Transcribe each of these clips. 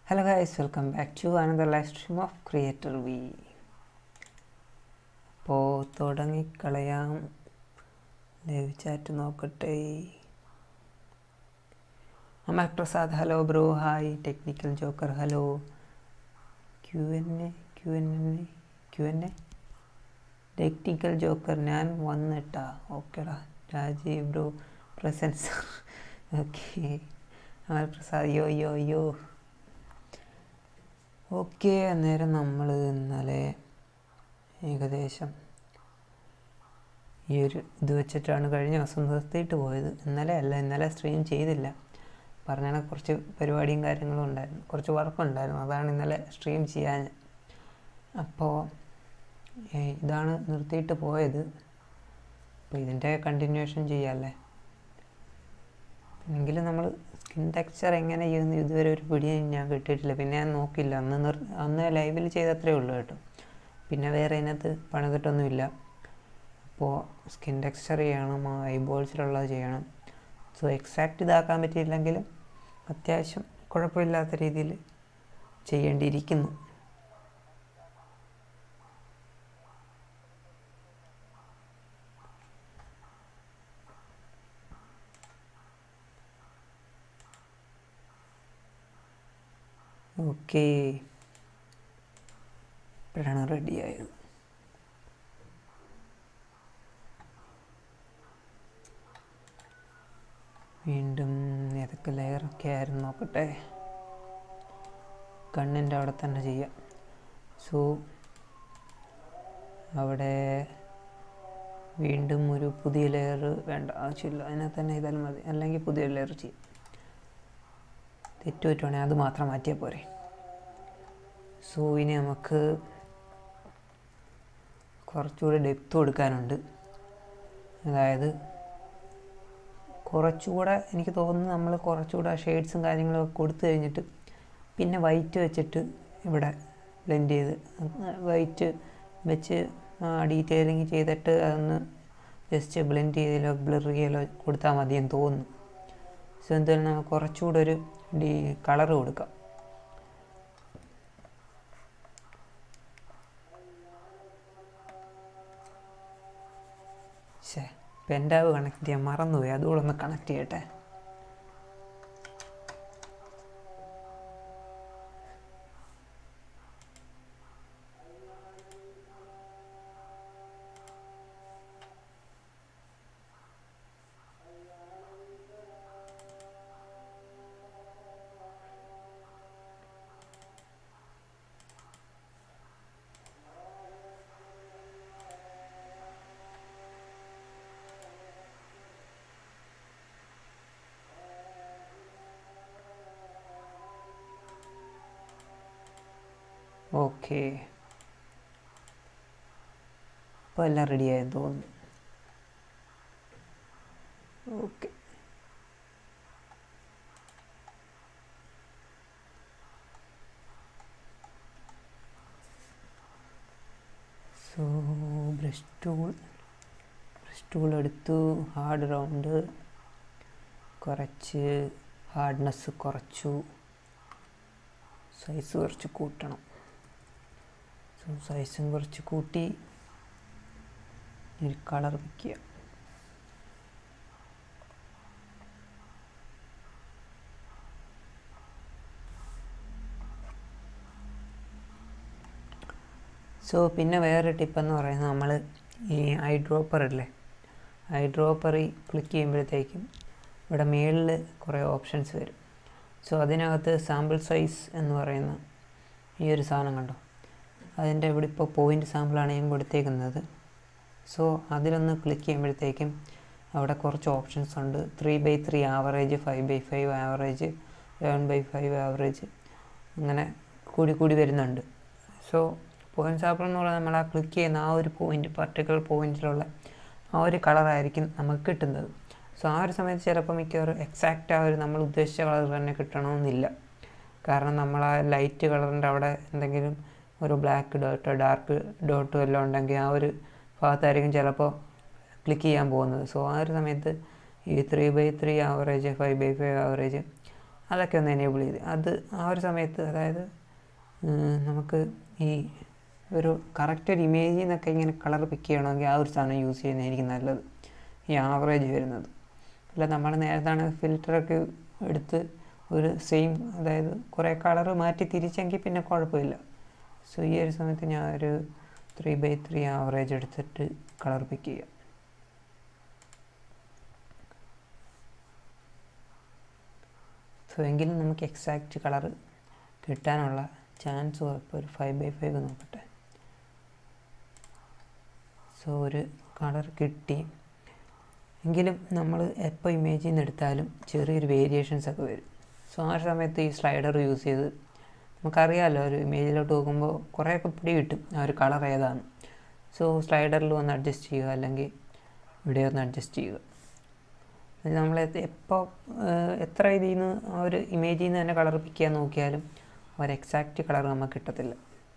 Hello guys, welcome back to another live stream of Creator V. അപ്പോൾ തുടങ്ങിക്കളയാം live chat നോക്കട്ടെ Amal Prasad hello bro hi technical joker hello Q N A Q N N A Q N A technical joker ഞാൻ വന്നിട്ടാ ഓക്കെടാ Rajeev bro presence okay Amal Prasad yo yo യോ okay അന്നേരം നമ്മൾ ഇന്നലെ ഏകദേശം ഈ ഒരു ഇത് വെച്ചിട്ടാണ് കഴിഞ്ഞ ദിവസം നിർത്തിയിട്ട് പോയത് ഇന്നലെ അല്ല ഇന്നലെ സ്ട്രീം ചെയ്തില്ല പറഞ്ഞാൽ കുറച്ച് പരിപാടിയും കാര്യങ്ങളും ഉണ്ടായിരുന്നു കുറച്ച് വർക്കുണ്ടായിരുന്നു അതാണ് ഇന്നലെ സ്ട്രീം ചെയ്യാൻ അപ്പോൾ ഇതാണ് നിർത്തിയിട്ട് പോയത് അപ്പോൾ ഇതിൻ്റെ കണ്ടിന്യൂഷൻ ചെയ്യാമല്ലേ എങ്കിലും നമ്മൾ സ്കിൻ ടെക്സ്ചർ എങ്ങനെ ചെയ്യുന്നു ഇതുവരെ ഒരു പിടി ഞാൻ കിട്ടിയിട്ടില്ല പിന്നെ ഞാൻ നോക്കില്ല അന്ന് നിർ അന്ന് ലൈവിൽ ചെയ്തത്രേ ഉള്ളൂ കേട്ടോ പിന്നെ വേറെ അതിനകത്ത് പണിതിട്ടൊന്നുമില്ല അപ്പോൾ സ്കിൻ ടെക്സ്ചർ ചെയ്യണം ഐബോൾസിലുള്ളത് ചെയ്യണം സോ എക്സാക്റ്റ് ഇതാക്കാൻ പറ്റിയില്ലെങ്കിലും അത്യാവശ്യം കുഴപ്പമില്ലാത്ത രീതിയിൽ ചെയ്യേണ്ടിയിരിക്കുന്നു ഓക്കെ ഇപ്പോഴാണ് റെഡിയായത് വീണ്ടും ഏതൊക്കെ ലെയറൊക്കെ ആയിരുന്നു നോക്കട്ടെ കണ്ണിൻ്റെ അവിടെ തന്നെ ചെയ്യാം സോ അവിടെ വീണ്ടും ഒരു പുതിയ ലെയർ വേണ്ട ആവശ്യമില്ല അതിനകത്ത് തന്നെ ചെയ്താലും മതി അല്ലെങ്കിൽ പുതിയ ലെയർ ചെയ്യും തെറ്റ് പറ്റുവാണെങ്കിൽ അത് മാത്രം മാറ്റിയാൽ പോരെ സോ ഇനി നമുക്ക് കുറച്ചുകൂടി ഡെപ്ത് കൊടുക്കാനുണ്ട് അതായത് കുറച്ചുകൂടെ എനിക്ക് തോന്നുന്നു നമ്മൾ കുറച്ചുകൂടെ ഷെയ്ഡ്സും കാര്യങ്ങളൊക്കെ കൊടുത്തു കഴിഞ്ഞിട്ട് പിന്നെ വൈറ്റ് വെച്ചിട്ട് ഇവിടെ ബ്ലെൻഡ് ചെയ്ത് വൈറ്റ് വെച്ച് ഡീറ്റെയിലിങ് ചെയ്തിട്ട് അതൊന്ന് ജസ്റ്റ് ബ്ലെൻഡ് ചെയ്തതിലോ ബ്ലർ ചെയ്യലോ കൊടുത്താൽ മതിയെന്ന് തോന്നുന്നു സോ എന്തായാലും നമുക്ക് കുറച്ചുകൂടെ ഒരു ഡി കളർ കൊടുക്കാം ശേ പെൻഡാവ് കണക്ട് ചെയ്യാൻ മറന്നുപോയി അതുകൂടെ ഒന്ന് കണക്ട് ചെയ്യട്ടെ ഓക്കെ ഇപ്പോൾ എല്ലാം റെഡിയായെന്ന് തോന്നുന്നു okay so brush tool brush tool എടുത്തു ഹാർഡ് റൗണ്ട് കുറച്ച് ഹാർഡ്നെസ് കുറച്ചു സൈസ് കുറച്ച് കൂട്ടണം സോ സൈസും കുറച്ച് കൂട്ടി ഒരു കളർ വയ്ക്കുക സോ പിന്നെ വേറെ ടിപ്പെന്ന് പറയുന്നത് നമ്മൾ ഈ ഐ ഡ്രോപ്പർ ഇല്ലേ ഐ ഡ്രോപ്പർ ക്ലിക്ക് ചെയ്യുമ്പോഴത്തേക്കും ഇവിടെ മേളിൽ കുറേ ഓപ്ഷൻസ് വരും സോ അതിനകത്ത് സാമ്പിൾ സൈസ് എന്ന് പറയുന്ന ഈ ഒരു സാധനം കണ്ടോ അതിൻ്റെ ഇവിടെ ഇപ്പോൾ പോയിൻ്റ് സാമ്പിളാണ് ഞാൻ കൊടുത്തേക്കുന്നത് സോ അതിലൊന്ന് ക്ലിക്ക് ചെയ്യുമ്പോഴത്തേക്കും അവിടെ കുറച്ച് ഓപ്ഷൻസ് ഉണ്ട് three by three average five by five average seven by five average അങ്ങനെ കൂടി കൂടി വരുന്നുണ്ട് സോ പോയിൻ്റ് സാമ്പിൾ എന്ന് പറയുന്നത് നമ്മൾ ആ ക്ലിക്ക് ചെയ്യുന്ന ആ ഒരു പോയിൻ്റ് പർട്ടിക്കുലർ പോയിൻറ്റിലുള്ള ആ ഒരു കളറായിരിക്കും നമുക്ക് കിട്ടുന്നത് സോ ആ ഒരു സമയത്ത് ചിലപ്പോൾ മിക്കവാറും എക്സാക്റ്റ് ആ ഒരു നമ്മൾ ഉദ്ദേശിച്ച കളർ തന്നെ കിട്ടണമെന്നില്ല കാരണം നമ്മൾ ആ ലൈറ്റ് കളറിൻ്റെ അവിടെ എന്തെങ്കിലും ഒരു ബ്ലാക്ക് ഡോട്ടോ ഡാർക്ക് ഡോട്ടോ എല്ലാം ഉണ്ടെങ്കിൽ ആ ഒരു ഭാഗത്തായിരിക്കും ചിലപ്പോൾ ക്ലിക്ക് ചെയ്യാൻ പോകുന്നത് സോ ആ ഒരു സമയത്ത് ഈ three by three average five by five average അതൊക്കെ ഒന്ന് എനേബിൾ ചെയ്ത് അത് ആ ഒരു സമയത്ത് അതായത് ഉം, നമുക്ക് ഈ ഒരു കറക്റ്റ് ഒരു ഇമേജിൽ നിന്നൊക്കെ ഇങ്ങനെ കളർ പിക്ക് ചെയ്യണമെങ്കിൽ ആ ഒരു സാധനം യൂസ് ചെയ്യുന്നതായിരിക്കും നല്ലത് ഈ ആവറേജ് വരുന്നത് അല്ല നമ്മൾ നേരത്താണ് ഫിൽറ്ററൊക്കെ എടുത്ത് ഒരു സെയിം അതായത് കുറേ കളർ മാറ്റി തിരിച്ചെങ്കിൽ പിന്നെ കുഴപ്പമില്ല സോ ഈ ഒരു സമയത്ത് ഞാൻ ഒരു ത്രീ ബൈ ത്രീ ആവറേജ് എടുത്തിട്ട് കളർ പിക്ക് ചെയ്യാം സോ എങ്കിലും നമുക്ക് എക്സാക്റ്റ് കളർ കിട്ടാനുള്ള ചാൻസ് ഇപ്പോൾ ഒരു ഫൈവ് ബൈ ഫൈവ് നോക്കട്ടെ സോ ഒരു കളർ കിട്ടി എങ്കിലും നമ്മൾ എപ്പോൾ ഇമേജിൽ നിന്ന് എടുത്താലും ചെറിയൊരു വേരിയേഷൻസ് ഒക്കെ വരും സോ ആ സമയത്ത് ഈ സ്ലൈഡർ യൂസ് ചെയ്ത് നമുക്കറിയാമല്ലോ ഒരു ഇമേജിലോട്ട് നോക്കുമ്പോൾ കുറേയൊക്കെ പിടി കിട്ടും ആ ഒരു കളർ ഏതാണ് സോ സ്ലൈഡറിൽ ഒന്ന് അഡ്ജസ്റ്റ് ചെയ്യുക അല്ലെങ്കിൽ ഇവിടെ ഒന്ന് അഡ്ജസ്റ്റ് ചെയ്യുക നമ്മൾ എപ്പോൾ എത്ര ഇതിൽ നിന്ന് ആ ഒരു ഇമേജിൽ നിന്ന് തന്നെ കളർ പിക്ക് ചെയ്യാൻ നോക്കിയാലും ഒരു എക്സാക്റ്റ് കളർ നമുക്ക് കിട്ടത്തില്ല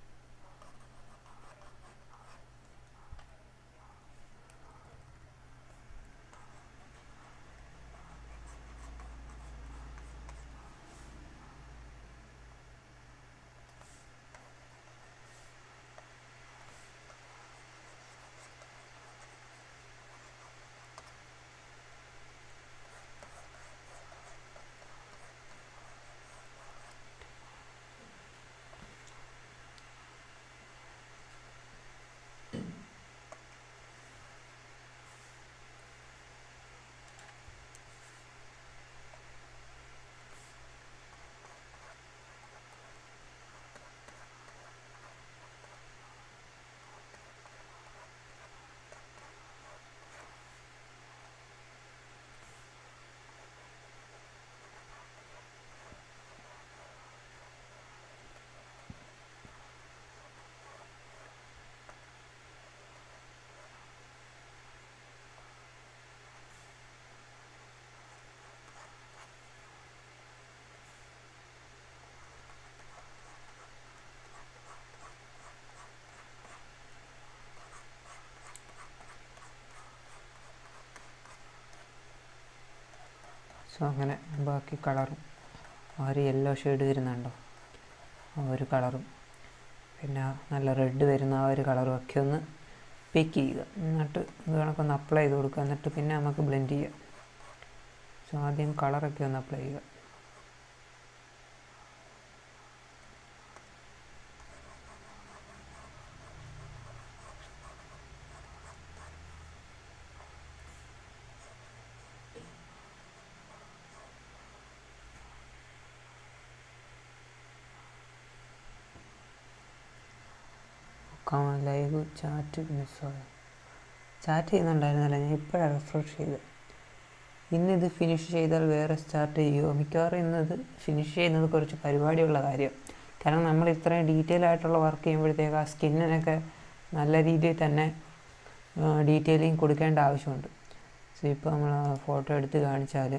സോ അങ്ങനെ ബാക്കി കളറും ആ ഒരു യെല്ലോ ഷെയ്ഡ് വരുന്നുണ്ടോ ആ ഒരു കളറും പിന്നെ നല്ല റെഡ് വരുന്ന ആ ഒരു കളറും ഒക്കെ ഒന്ന് പിക്ക് ചെയ്യുക എന്നിട്ട് ഇത് കണക്കൊന്ന് അപ്ലൈ ചെയ്ത് കൊടുക്കുക എന്നിട്ട് പിന്നെ നമുക്ക് ബ്ലെൻഡ് ചെയ്യാം സോ ആദ്യം കളറൊക്കെ ഒന്ന് അപ്ലൈ ചെയ്യുക ലൈവ് ചാറ്റ് മിസ്സായി ചാറ്റ് ചെയ്യുന്നുണ്ടായിരുന്നല്ല ഞാൻ ഇപ്പോഴാണ് റിഫ്രഷ് ചെയ്തത് ഇന്നിത് ഫിനിഷ് ചെയ്താൽ വേറെ സ്റ്റാർട്ട് ചെയ്യുമോ മിക്കവാറും ഇന്നത് ഫിനിഷ് ചെയ്യുന്നത് കുറച്ച് പരിപാടിയുള്ള കാര്യം കാരണം നമ്മൾ ഇത്രയും ഡീറ്റെയിൽ ആയിട്ടുള്ള വർക്ക് ചെയ്യുമ്പോഴത്തേക്ക് ആ സ്കിന്നിനൊക്കെ നല്ല രീതിയിൽ തന്നെ ഡീറ്റെയിലിംഗ് കൊടുക്കേണ്ട ആവശ്യമുണ്ട് സോ ഇപ്പോൾ നമ്മൾ ഫോട്ടോ എടുത്ത് കാണിച്ചാൽ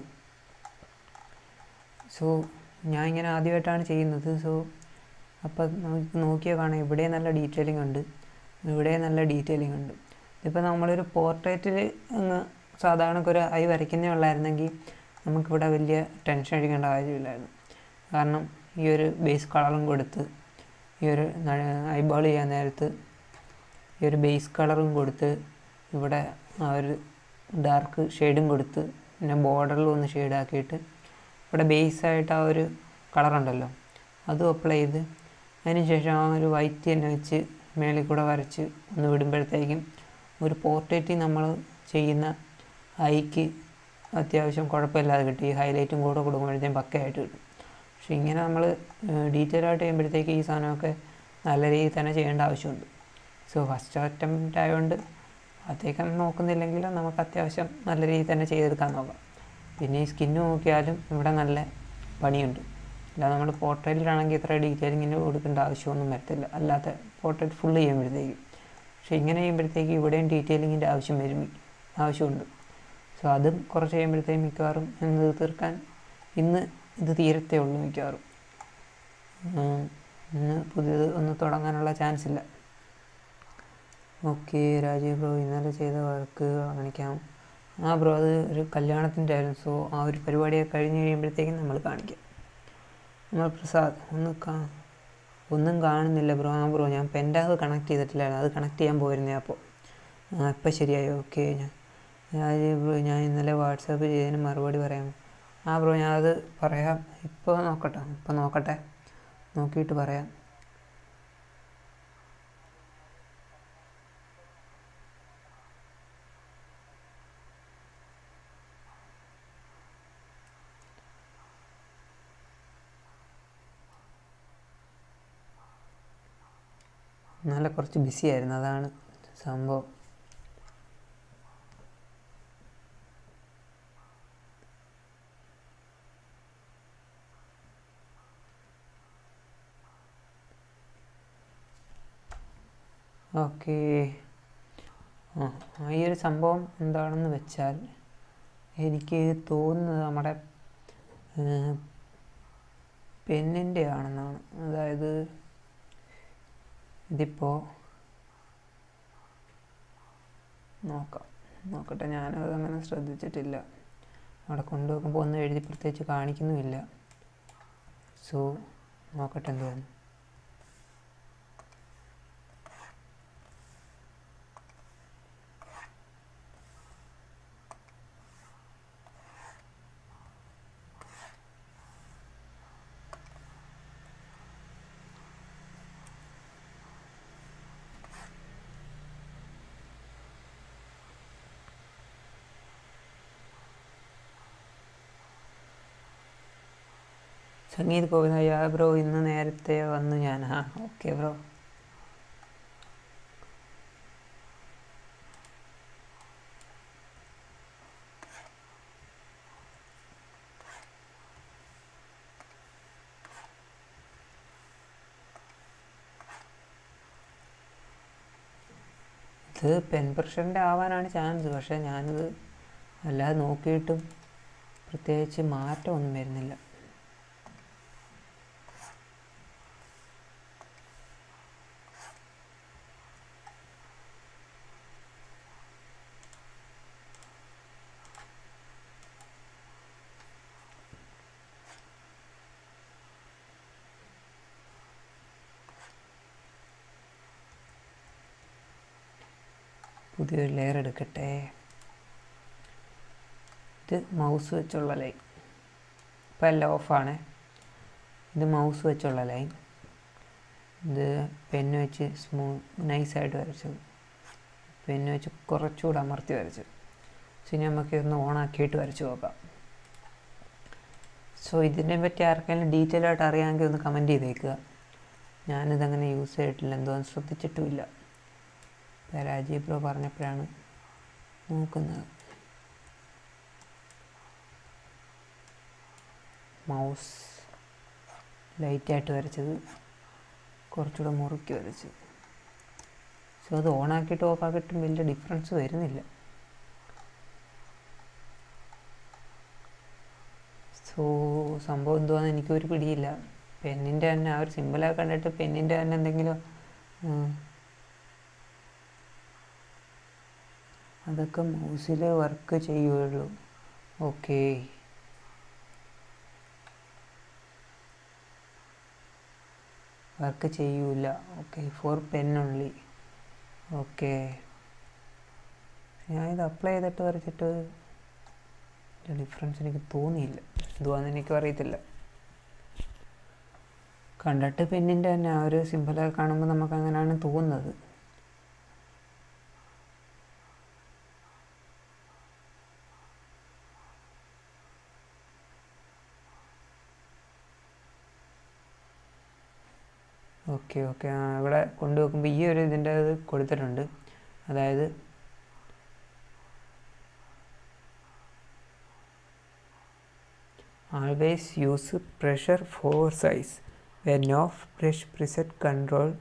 സോ ഞാൻ ഇങ്ങനെ ആദ്യമായിട്ടാണ് ചെയ്യുന്നത് സോ അപ്പോൾ നമുക്ക് നോക്കിയാൽ കാണാം ഇവിടെ നല്ല ഡീറ്റെയിലിംഗ് ഉണ്ട് ഇവിടെ നല്ല ഡീറ്റെയിലിംഗ് ഉണ്ട് ഇതിപ്പോൾ നമ്മളൊരു പോർട്രേറ്റിൽ അങ്ങ് സാധാരണ ഒരു ഐ വരയ്ക്കുന്നേ ഉള്ളായിരുന്നെങ്കിൽ നമുക്കിവിടെ വലിയ ടെൻഷൻ അടിക്കേണ്ട കാര്യമില്ലായിരുന്നു കാരണം ഈ ഒരു ബേസ് കളറും കൊടുത്ത് ഈ ഒരു ഐബോൾ ചെയ്യാൻ നേരത്ത് ഈ ഒരു ബേസ് കളറും കൊടുത്ത് ഇവിടെ ആ ഒരു ഡാർക്ക് ഷെയ്ഡും കൊടുത്ത് പിന്നെ ബോർഡറിൽ ഒന്ന് ഷെയ്ഡാക്കിയിട്ട് ഇവിടെ ബേസായിട്ട് ആ ഒരു കളറുണ്ടല്ലോ അതും അപ്ലൈ ചെയ്ത് അതിനുശേഷം ആ ഒരു വൈറ്റ് തന്നെ വെച്ച് മേളിൽ കൂടെ വരച്ച് ഒന്ന് വിടുമ്പോഴത്തേക്കും ഒരു പോർട്രേറ്റിൽ നമ്മൾ ചെയ്യുന്ന ഐക്ക് അത്യാവശ്യം കുഴപ്പമില്ലാതെ കിട്ടി ഈ ഹൈലൈറ്റും കൂടെ കൊടുക്കുമ്പോഴത്തേക്കും പക്കയായിട്ട് കിട്ടും പക്ഷെ ഇങ്ങനെ നമ്മൾ ഡീറ്റെയിൽ ആയിട്ട് ചെയ്യുമ്പോഴത്തേക്ക് ഈ സാധനമൊക്കെ നല്ല രീതിയിൽ തന്നെ ചെയ്യേണ്ട ആവശ്യമുണ്ട് സോ ഫസ്റ്റ് അറ്റംപ്റ്റ് ആയതുകൊണ്ട് അത്തേക്കും നോക്കുന്നില്ലെങ്കിൽ നമുക്ക് അത്യാവശ്യം നല്ല രീതിയിൽ തന്നെ ചെയ്തെടുക്കാൻ നോക്കാം പിന്നെ ഈ സ്കിന്ന് നോക്കിയാലും ഇവിടെ നല്ല പണിയുണ്ട് അല്ലാതെ നമ്മൾ പോർട്രേറ്റിലാണെങ്കിൽ ഇത്ര ഡീറ്റെയിലിങ്ങിന് കൊടുക്കേണ്ട ആവശ്യമൊന്നും വരത്തില്ല അല്ലാത്ത പോർട്രേറ്റ് ഫുള്ള് ചെയ്യുമ്പോഴത്തേക്ക് പക്ഷേ ഇങ്ങനെ ചെയ്യുമ്പോഴത്തേക്ക് ഇവിടെയും ഡീറ്റെയിലിങ്ങിൻ്റെ ആവശ്യം വരും ആവശ്യമുണ്ട് സോ അതും കുറച്ച് കഴിയുമ്പോഴത്തേക്കും മിക്കവാറും ഇന്ന് ഇത് തീർക്കാൻ ഇന്ന് ഇത് തീരത്തേ ഉള്ളൂ മിക്കവാറും ഇന്ന് പുതിയത് ഒന്ന് തുടങ്ങാനുള്ള ചാൻസ് ഇല്ല ഓക്കെ രാജീവ് ബ്രോ ഇന്നലെ ചെയ്ത വർക്ക് കാണിക്കാം ആ ബ്രോ അത് ഒരു കല്യാണത്തിൻ്റെ ആയിരുന്നു സോ ആ ഒരു പരിപാടിയൊക്കെ കഴിഞ്ഞ് കഴിയുമ്പോഴത്തേക്കും നമ്മൾ കാണിക്കാം നമ്മൾ പ്രസാദ് ഒന്ന് കാ ഒന്നും കാണുന്നില്ല ബ്രോ ആ ബ്രോ ഞാൻ പെൻ്റെ അത് കണക്ട് ചെയ്തിട്ടില്ലായിരുന്നു അത് കണക്ട് ചെയ്യാൻ പോയിരുന്നേ അപ്പോൾ ആ ഇപ്പം ശരിയായി ഓക്കെ ഞാൻ ഞാൻ ബ്രോ ഞാൻ ഇന്നലെ വാട്സാപ്പ് ചെയ്തതിന് മറുപടി പറയാം ആ ബ്രോ ഞാൻ അത് പറയാം ഇപ്പോൾ നോക്കട്ടെ ഇപ്പോൾ നോക്കട്ടെ നോക്കിയിട്ട് പറയാം നല്ല കുറച്ച് ബിസി ആയിരുന്നു അതാണ് സംഭവം ഓക്കെ ആ ആ ഈ ഒരു സംഭവം എന്താണെന്ന് വെച്ചാൽ എനിക്ക് തോന്നുന്നത് നമ്മുടെ പെന്നിൻ്റെ ആണെന്നാണ് അതായത് ഇതിപ്പോൾ നോക്കാം നോക്കട്ടെ ഞാനത് അങ്ങനെ ശ്രദ്ധിച്ചിട്ടില്ല അവിടെ കൊണ്ടുവെക്കുമ്പോൾ ഒന്നും എഴുതി പ്രത്യേകിച്ച് കാണിക്കുന്നുമില്ല സോ നോക്കട്ടെ എന്തുവാന്ന് സംഗീത് ഗോവിന്ദ ബ്രോ ഇന്ന് നേരത്തെ വന്നു ഞാൻ ആ ഓക്കെ ബ്രോ ഇത് പെൻ പ്രഷറിൻ്റെ ആവാനാണ് ചാൻസ് പക്ഷേ ഞാനിത് അല്ലാതെ നോക്കിയിട്ടും പ്രത്യേകിച്ച് മാറ്റമൊന്നും വരുന്നില്ല പുതിയൊരു ലെയർ എടുക്കട്ടെ ഇത് മൗസ് വെച്ചുള്ള ലൈൻ ഇപ്പം എല്ലാം ഓഫാണ് ഇത് മൗസ് വെച്ചുള്ള ലൈൻ ഇത് പെന്ന് വെച്ച് സ്മൂ നൈസായിട്ട് വരച്ചത് പെന്ന് വെച്ച് കുറച്ചുകൂടെ അമർത്തി വരച്ചത് സോ ഇനി നമുക്ക് ഒന്ന് ഓണാക്കിയിട്ട് വരച്ച് നോക്കാം സോ ഇതിനെ പറ്റി ആർക്കെങ്കിലും ഡീറ്റെയിൽ ആയിട്ട് അറിയാമെങ്കിൽ ഒന്ന് കമൻറ്റ് ചെയ്തേക്കുക ഞാനിതങ്ങനെ യൂസ് ചെയ്തിട്ടില്ല എന്തോന്ന് ശ്രദ്ധിച്ചിട്ടുമില്ല രാജീവ് ബ്രോ പറഞ്ഞപ്പോഴാണ് നോക്കുന്നത് മൗസ് ലൈറ്റായിട്ട് വരച്ചത് കുറച്ചുകൂടെ മുറുക്കി വരച്ച് സോ അത് ഓണാക്കിയിട്ട് ഓഫാക്കിയിട്ടും വലിയ ഡിഫറൻസ് വരുന്നില്ല സോ സംഭവം എന്തുവാന്ന് എനിക്കൊരു പിടിയില്ല പെന്നിൻ്റെ തന്നെ ആ ഒരു സിമ്പിളൊക്കെ കണ്ടിട്ട് പെന്നിൻ്റെ തന്നെ എന്തെങ്കിലും അതൊക്കെ മൗസിൽ വർക്ക് ചെയ്യുള്ളൂ ഓക്കെ വർക്ക് ചെയ്യൂല okay for pen only okay ഞാനിത് അപ്ലൈ ചെയ്തിട്ട് വരച്ചിട്ട് ഡിഫറൻസ് എനിക്ക് തോന്നിയില്ല എന്തുവാന്ന് എനിക്കും അറിയത്തില്ല കണ്ടിട്ട് പെന്നിൻ്റെ തന്നെ ആ ഒരു സിമ്പിളൊക്കെ കാണുമ്പോൾ നമുക്ക് അങ്ങനെയാണ് തോന്നുന്നത് ഓക്കെ ഓക്കെ ആ ഇവിടെ കൊണ്ടുവെക്കുമ്പോൾ ഈ ഒരു ഇതിൻ്റെ ഇത് കൊടുത്തിട്ടുണ്ട് അതായത് always use pressure for size when off brush preset control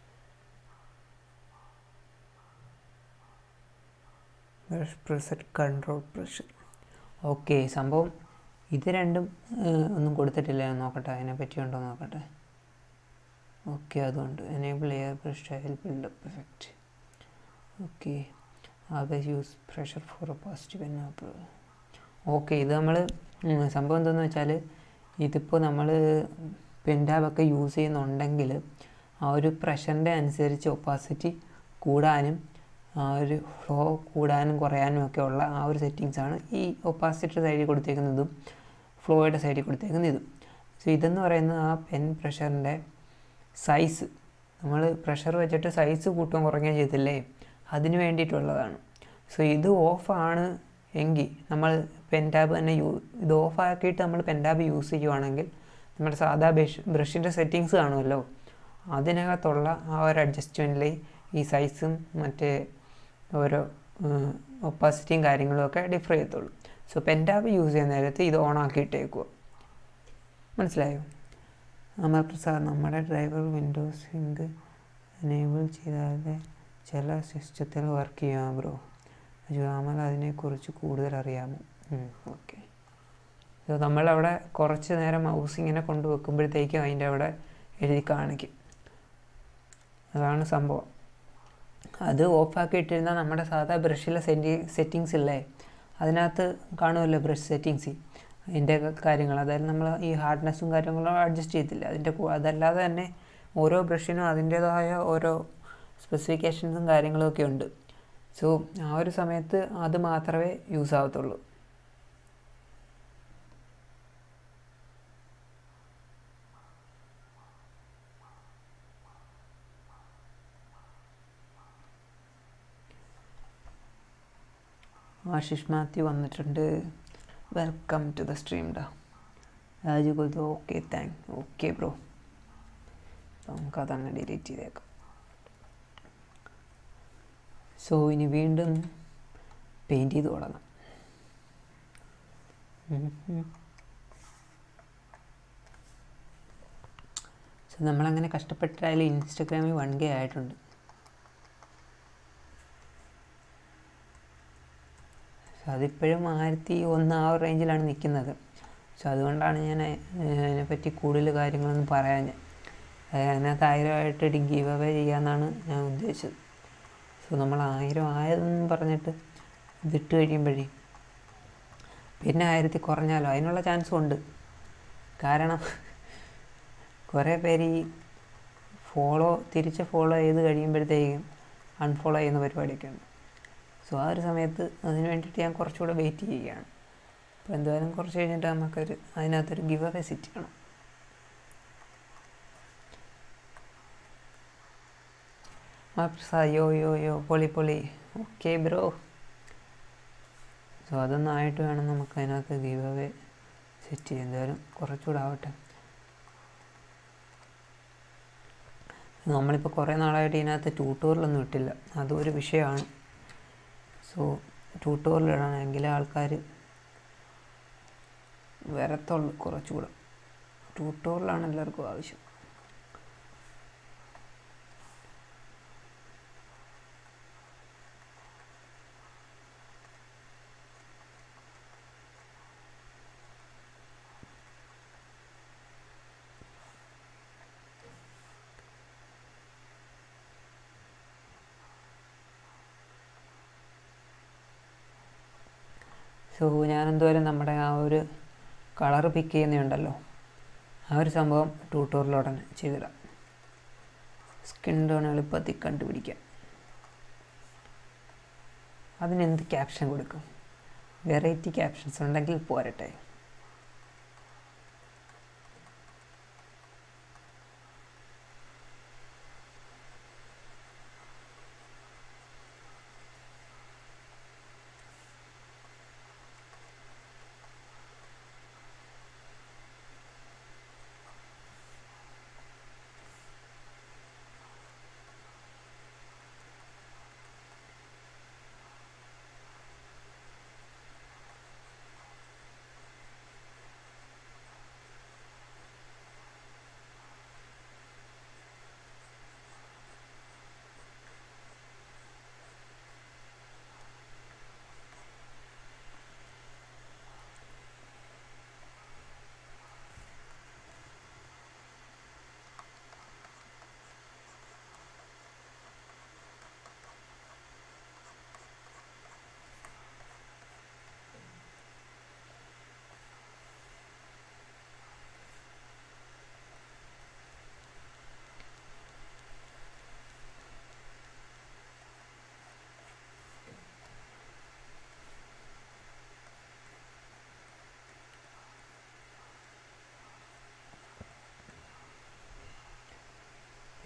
brush preset control pressure okay സംഭവം ഇത് രണ്ടും ഒന്നും കൊടുത്തിട്ടില്ല നോക്കട്ടെ അതിനെ പറ്റിയുണ്ടോ നോക്കട്ടെ ഓക്കെ അതുകൊണ്ട് enable air brush style buildup effect okay always use pressure for a positive okay ഇത് നമ്മൾ സംഭവം എന്താണെന്ന് വെച്ചാൽ ഇതിപ്പോൾ നമ്മൾ പെൻറ്റാബൊക്കെ യൂസ് ചെയ്യുന്നുണ്ടെങ്കിൽ ആ ഒരു പ്രഷറിൻ്റെ അനുസരിച്ച് ഒപ്പാസിറ്റി കൂടാനും ആ ഒരു ഫ്ലോ കൂടാനും കുറയാനും ഒക്കെ ഉള്ള ആ ഒരു സെറ്റിങ്സാണ് ഈ ഒപ്പാസിറ്റിയുടെ സൈഡിൽ കൊടുത്തേക്കുന്നതും ഫ്ലോയുടെ സൈഡിൽ കൊടുത്തേക്കുന്ന ഇതും സോ ഇതെന്ന് പറയുന്നത് ആ പെൻ പ്രഷറിൻ്റെ സൈസ് നമ്മൾ പ്രഷർ വെച്ചിട്ട് സൈസ് കൂട്ടുകയും കുറയ്ക്കുകയും ചെയ്തില്ലേ അതിന് വേണ്ടിയിട്ടുള്ളതാണ് സോ ഇത് ഓഫാണ് എങ്കിൽ നമ്മൾ പെൻ ടാബ് തന്നെ യൂ ഇത് ഓഫാക്കിയിട്ട് നമ്മൾ പെൻ ടാബ് യൂസ് ചെയ്യുവാണെങ്കിൽ നമ്മുടെ സാധാ ബ്രഷ് ബ്രഷിൻ്റെ സെറ്റിങ്സ് കാണുമല്ലോ അതിനകത്തുള്ള ആ ഒരു അഡ്ജസ്റ്റ്മെൻറ്റിൽ ഈ സൈസും മറ്റേ ഓരോ ഒപ്പാസിറ്റിയും കാര്യങ്ങളും ഒക്കെ ഡിഫർ ചെയ്യത്തുള്ളൂ സോ പെൻ ടാബ് യൂസ് ചെയ്യുന്ന നേരത്ത് ഇത് ഓൺ ആക്കിയിട്ടേക്കുക മനസ്സിലായോ അമർ പ്രസാദ് നമ്മുടെ ഡ്രൈവർ വിൻഡോസ് സിങ്ക് എനേബിൾ ചെയ്താതെ ചില സിസ്റ്റത്തിൽ വർക്ക് ചെയ്യാം ബ്രോ അമൽ അതിനെക്കുറിച്ച് കൂടുതൽ അറിയാമോ ഓക്കെ സോ നമ്മളവിടെ കുറച്ച് നേരം മൗസ് ഇങ്ങനെ കൊണ്ട് വെക്കുമ്പോഴത്തേക്കും അതിൻ്റെ അവിടെ എഴുതി കാണിക്കും അതാണ് സംഭവം അത് ഓഫാക്കി ഇട്ടിരുന്നാൽ നമ്മുടെ സാധാ ബ്രഷിലെ സെറ്റി സെറ്റിങ്സ് ഇല്ലേ അതിനകത്ത് കാണുമല്ലോ ബ്രഷ് സെറ്റിങ്സ് അതിൻ്റെ കാര്യങ്ങൾ അതായത് നമ്മൾ ഈ ഹാർഡ്നെസ്സും കാര്യങ്ങളും അഡ്ജസ്റ്റ് ചെയ്തില്ല അതിൻ്റെ അതല്ലാതെ തന്നെ ഓരോ ബ്രഷിനും അതിൻ്റേതായ ഓരോ സ്പെസിഫിക്കേഷൻസും കാര്യങ്ങളും ഒക്കെ ഉണ്ട് സോ ആ ഒരു സമയത്ത് അത് മാത്രമേ യൂസ് ആവത്തുള്ളൂ ആശിഷ് മാത്യു വന്നിട്ടുണ്ട് വെൽക്കം ടു ദ സ്ട്രീം ഡാ രാജു കുൽദു ഓക്കെ താങ്ക് ഓക്കെ ബ്രോ നമുക്കതങ്ങ് ഡിലീറ്റ് ചെയ്തേക്കാം സോ ഇനി വീണ്ടും പെയിൻറ്റ് ചെയ്ത് തുടങ്ങാം സോ നമ്മളങ്ങനെ കഷ്ടപ്പെട്ടായാലും ഇൻസ്റ്റഗ്രാമിൽ വൺ കെ ആയിട്ടുണ്ട് സോ അതിപ്പോഴും ആയിരത്തി ഒന്ന് ആ ഒരു റേഞ്ചിലാണ് നിൽക്കുന്നത് സോ അതുകൊണ്ടാണ് ഞാൻ അതിനെപ്പറ്റി കൂടുതൽ കാര്യങ്ങളൊന്നും പറയാൻ അതിനകത്ത് ആയിരമായിട്ട് ഗീവ് അവേ ചെയ്യാമെന്നാണ് ഞാൻ ഉദ്ദേശിച്ചത് സോ നമ്മൾ ആയിരം ആയതെന്ന് പറഞ്ഞിട്ട് ഇതിട്ട് കഴിയുമ്പോഴേ പിന്നെ ആയിരത്തി കുറഞ്ഞാലോ അതിനുള്ള ചാൻസും ഉണ്ട് കാരണം കുറേ പേര് ഈ ഫോളോ തിരിച്ച് ഫോളോ ചെയ്ത് കഴിയുമ്പോഴത്തേക്കും അൺഫോളോ ചെയ്യുന്ന പരിപാടിയൊക്കെ ഉണ്ട് സോ ആ ഒരു സമയത്ത് അതിന് വേണ്ടിയിട്ട് ഞാൻ കുറച്ചുകൂടെ വെയിറ്റ് ചെയ്യുകയാണ് അപ്പോൾ എന്തായാലും കുറച്ച് കഴിഞ്ഞിട്ട് നമുക്കൊരു അതിനകത്തൊരു ഗിവ് അവേ സെറ്റ് ചെയ്യണം ആ പ്രസാദ് യോ യോ യോ പൊളി പൊളി ഓക്കെ ബ്രോ സോ അതൊന്നും ആയിട്ട് വേണം നമുക്ക് അതിനകത്ത് ഗിവ് അവേ സെറ്റ് ചെയ്യാൻ എന്തായാലും കുറച്ചുകൂടെ ആവട്ടെ നമ്മളിപ്പോൾ കുറേ നാളായിട്ട് ഇതിനകത്ത് ട്യൂട്ടോറിലൊന്നും ഇട്ടില്ല അതും ഒരു വിഷയമാണ് സോ ട്യൂട്ടോറിലിടണമെങ്കിൽ ആൾക്കാർ വരത്തുള്ളൂ കുറച്ചുകൂടെ ട്യൂട്ടോറിലാണ് എല്ലാവർക്കും ആവശ്യം സോ ഞാൻ എന്തോരം നമ്മുടെ ആ ഒരു കളർ പിക്ക് ചെയ്യുന്നുണ്ടല്ലോ ആ ഒരു സംഭവം ട്യൂട്ടോറിലുടനെ ചെയ്തിടാം സ്കിൻ ടോൺ എളുപ്പത്തിൽ കണ്ടുപിടിക്കാം അതിനെന്ത് ക്യാപ്ഷൻ കൊടുക്കും വെറൈറ്റി ക്യാപ്ഷൻസ് ഉണ്ടെങ്കിൽ പോരട്ടെ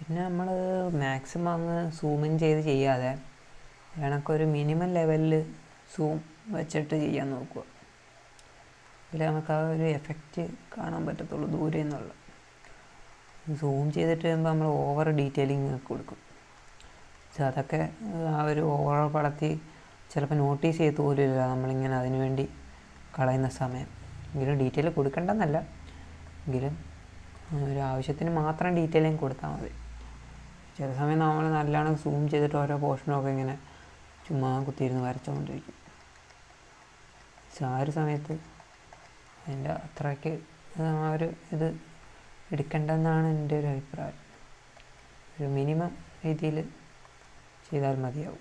പിന്നെ നമ്മൾ മാക്സിമം അങ്ങ് സൂം ഇൻ ചെയ്ത് ചെയ്യാതെ കണക്കൊരു മിനിമം ലെവലിൽ സൂം വെച്ചിട്ട് ചെയ്യാൻ നോക്കുക ഇതിൽ നമുക്ക് ആ ഒരു എഫക്റ്റ് കാണാൻ പറ്റത്തുള്ളൂ ദൂരെ നിന്നുള്ള സൂം ചെയ്തിട്ട് വരുമ്പോൾ നമ്മൾ ഓവർ ഡീറ്റെയിലിംഗ് ഒക്കെ കൊടുക്കും പക്ഷെ അതൊക്കെ ആ ഒരു ഓവർ പടത്തിൽ ചിലപ്പോൾ നോട്ടീസ് ചെയ്ത് പോലുമില്ല നമ്മളിങ്ങനെ അതിനു വേണ്ടി കളയുന്ന സമയം എങ്കിലും ഡീറ്റെയിൽ കൊടുക്കേണ്ടെന്നല്ല എങ്കിലും ഒരു ആവശ്യത്തിന് മാത്രം ഡീറ്റെയിലിംഗ് കൊടുത്താൽ മതി ചില സമയം നമ്മൾ നല്ലോണം സൂം ചെയ്തിട്ട് ഓരോ പോർഷനൊക്കെ ഇങ്ങനെ ചുമ്മാ കുത്തിയിരുന്ന് വരച്ചുകൊണ്ടിരിക്കും പക്ഷെ ആ ഒരു സമയത്ത് അതിൻ്റെ അത്രയ്ക്ക് ആ ഒരു ഇത് എടുക്കേണ്ടെന്നാണ് എൻ്റെ ഒരു അഭിപ്രായം ഒരു മിനിമം രീതിയിൽ ചെയ്താൽ മതിയാവും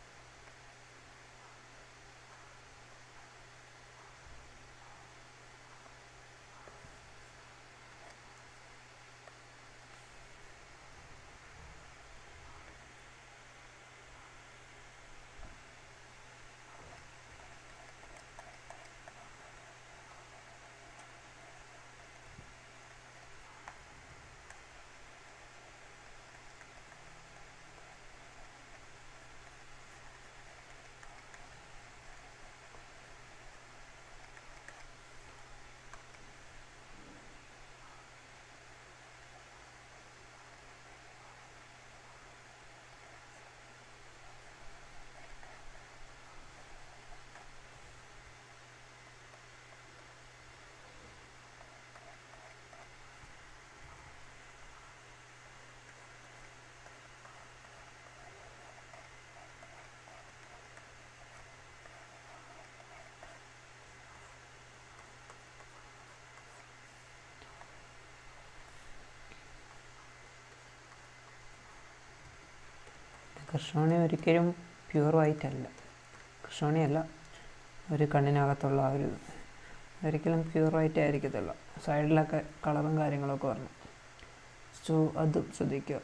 കൃഷ്ണമണി ഒരിക്കലും പ്യുവർ വൈറ്റ് അല്ല കൃഷ്ണമണിയല്ല ഒരു കണ്ണിനകത്തുള്ള ആ ഒരു ഒരിക്കലും പ്യുവർ വൈറ്റ് ആയിരിക്കത്തില്ല സൈഡിലൊക്കെ കളറും കാര്യങ്ങളൊക്കെ വരണം സോ അത് ശ്രദ്ധിക്കുക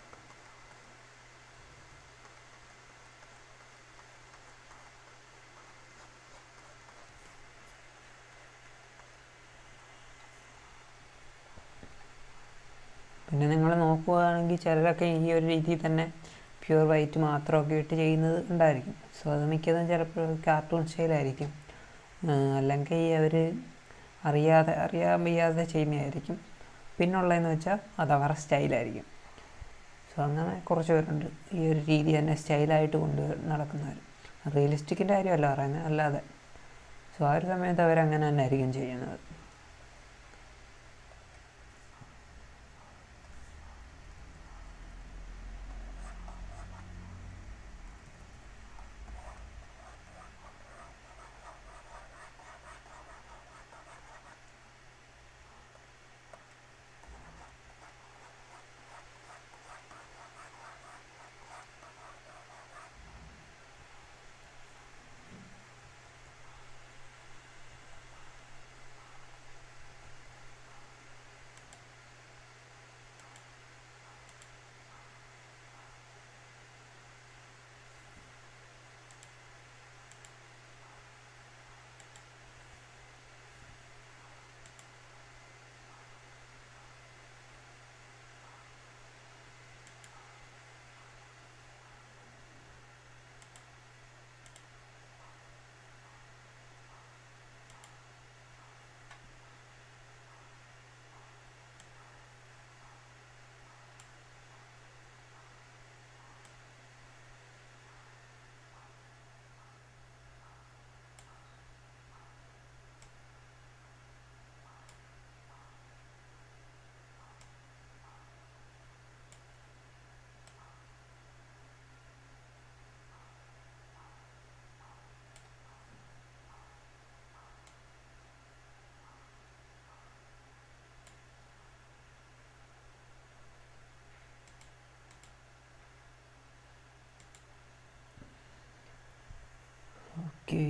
പിന്നെ നിങ്ങൾ നോക്കുകയാണെങ്കിൽ ചിലരൊക്കെ ഈ ഒരു രീതിയിൽ തന്നെ പ്യുവർ വൈറ്റ് മാത്രമൊക്കെ ഇട്ട് ചെയ്യുന്നത് ഉണ്ടായിരിക്കും സോ അത് മിക്കതും ചിലപ്പോൾ കാർട്ടൂൺ സ്റ്റൈലായിരിക്കും അല്ലെങ്കിൽ അവർ അറിയാതെ അറിയാൻ വയ്യാതെ ചെയ്യുന്നതായിരിക്കും പിന്നുള്ളതെന്ന് വെച്ചാൽ അത് അവരുടെ സ്റ്റൈലായിരിക്കും സോ അങ്ങനെ കുറച്ച് പേരുണ്ട് ഈ ഒരു രീതി തന്നെ സ്റ്റൈലായിട്ട് കൊണ്ട് നടക്കുന്നവർ റിയലിസ്റ്റിക്കിൻ്റെ കാര്യമല്ല പറയുന്നത് അല്ലാതെ സോ ആ ഒരു സമയത്ത് അവരങ്ങനെ തന്നെ ആയിരിക്കും ചെയ്യുന്നത് okay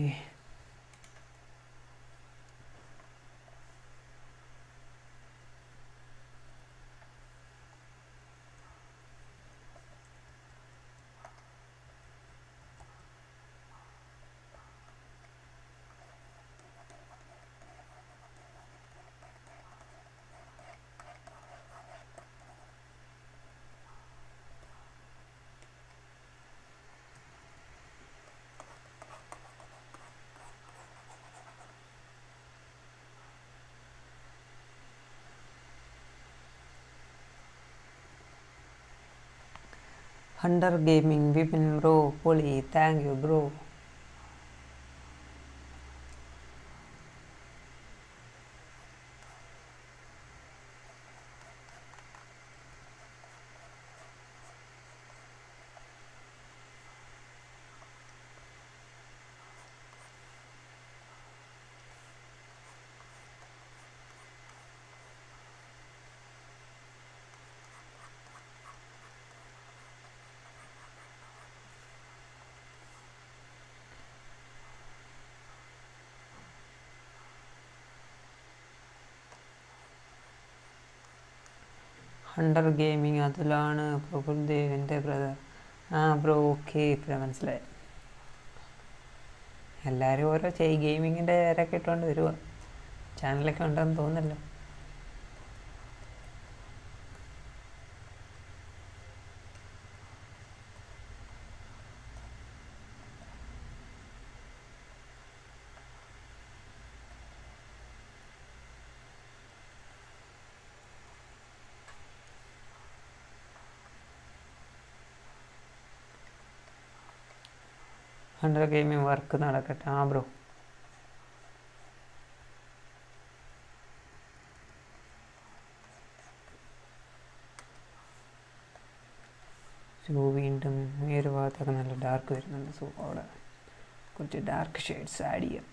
hunter gaming Vipin bro പൊളി thank you bro hunter gaming അതിലാണ് പ്രഭുദേവിൻ്റെ ബ്രദർ ആ ബ്രോ ഓക്കെ ഇപ്പോഴാണ് മനസ്സിലായി എല്ലാവരും ഓരോ ചെയ് ഗെയിമിങ്ങിൻ്റെ പേരൊക്കെ ഇട്ടുകൊണ്ട് വരുക ചാനലൊക്കെ ഉണ്ടെന്ന് തോന്നുന്നല്ലോ ഹണ്ടർ ഗെയിമിംഗ് വർക്ക് നടക്കട്ടെ ആ ബ്രോ സോ വീണ്ടും ഈ ഒരു ഭാഗത്തൊക്കെ നല്ല ഡാർക്ക് വരുന്നുണ്ട് സോ അവിടെ കുറച്ച് ഡാർക്ക് ഷെയ്ഡ്സ് ആഡ് ചെയ്യാം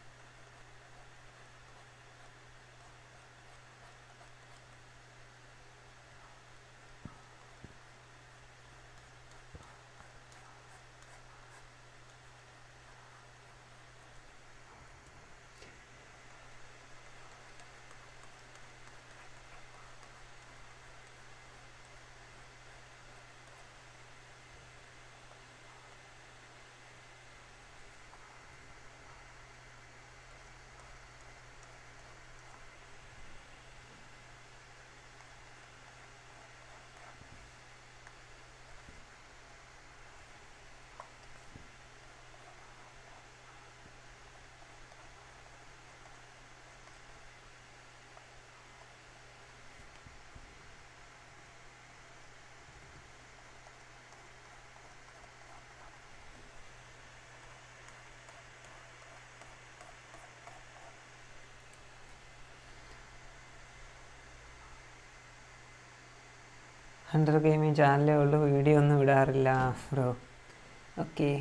ഹണ്ടർ ഗെയിമിംഗ് ചാനലേ ഉള്ളൂ വീഡിയോ ഒന്നും ഇടാറില്ല ബ്രോ ഓക്കെ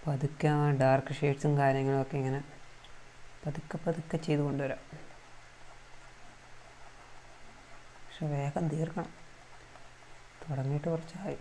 പതുക്കെ ആ ഡാർക്ക് ഷെയ്ഡ്സും കാര്യങ്ങളൊക്കെ ഇങ്ങനെ പതുക്കെ പതുക്കെ ചെയ്ത് കൊണ്ടുവരാം പക്ഷെ വേഗം തീർക്കണം തുടങ്ങിയിട്ട് കുറച്ചായി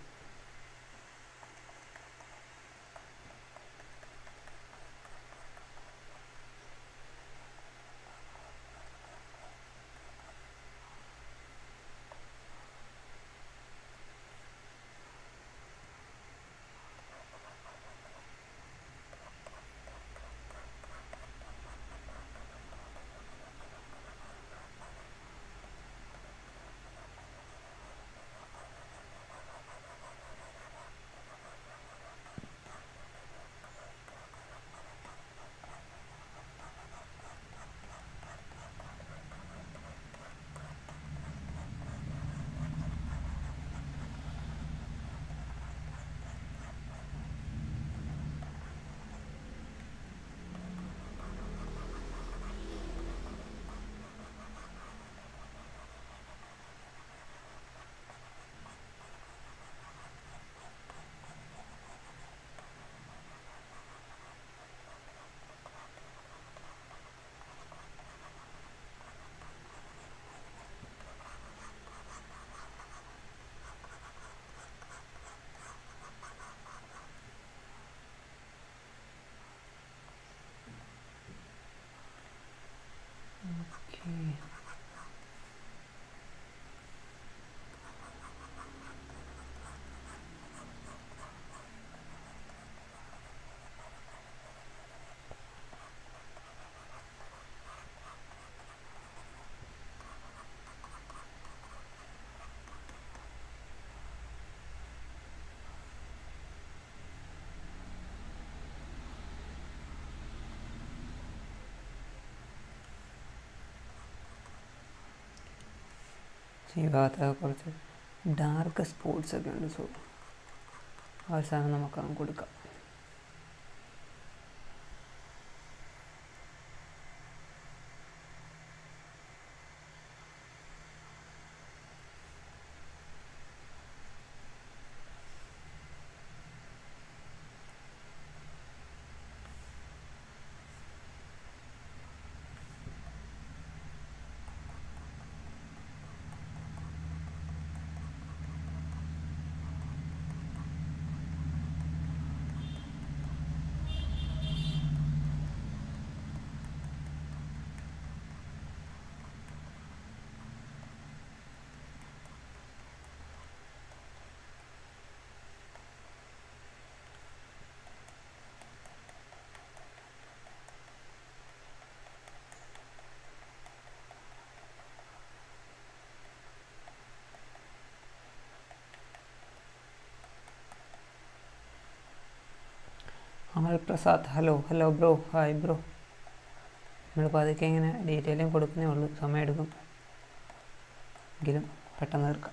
ഓക്കെ ഈ ഭാഗത്തൊക്കെ കുറച്ച് ഡാർക്ക് സ്പോട്ട്സ് ഒക്കെ ഉണ്ട് സോ ആ ഒരു സാധനം നമുക്ക് അങ്ങ് കൊടുക്കാം Amal Prasad hello hello bro hi bro നമ്മൾ പതുക്കെ ഇങ്ങനെ ഡീറ്റെയിലും കൊടുക്കുന്നേ ഉള്ളൂ സമയമെടുക്കും എങ്കിലും പെട്ടെന്ന് തീർക്കാം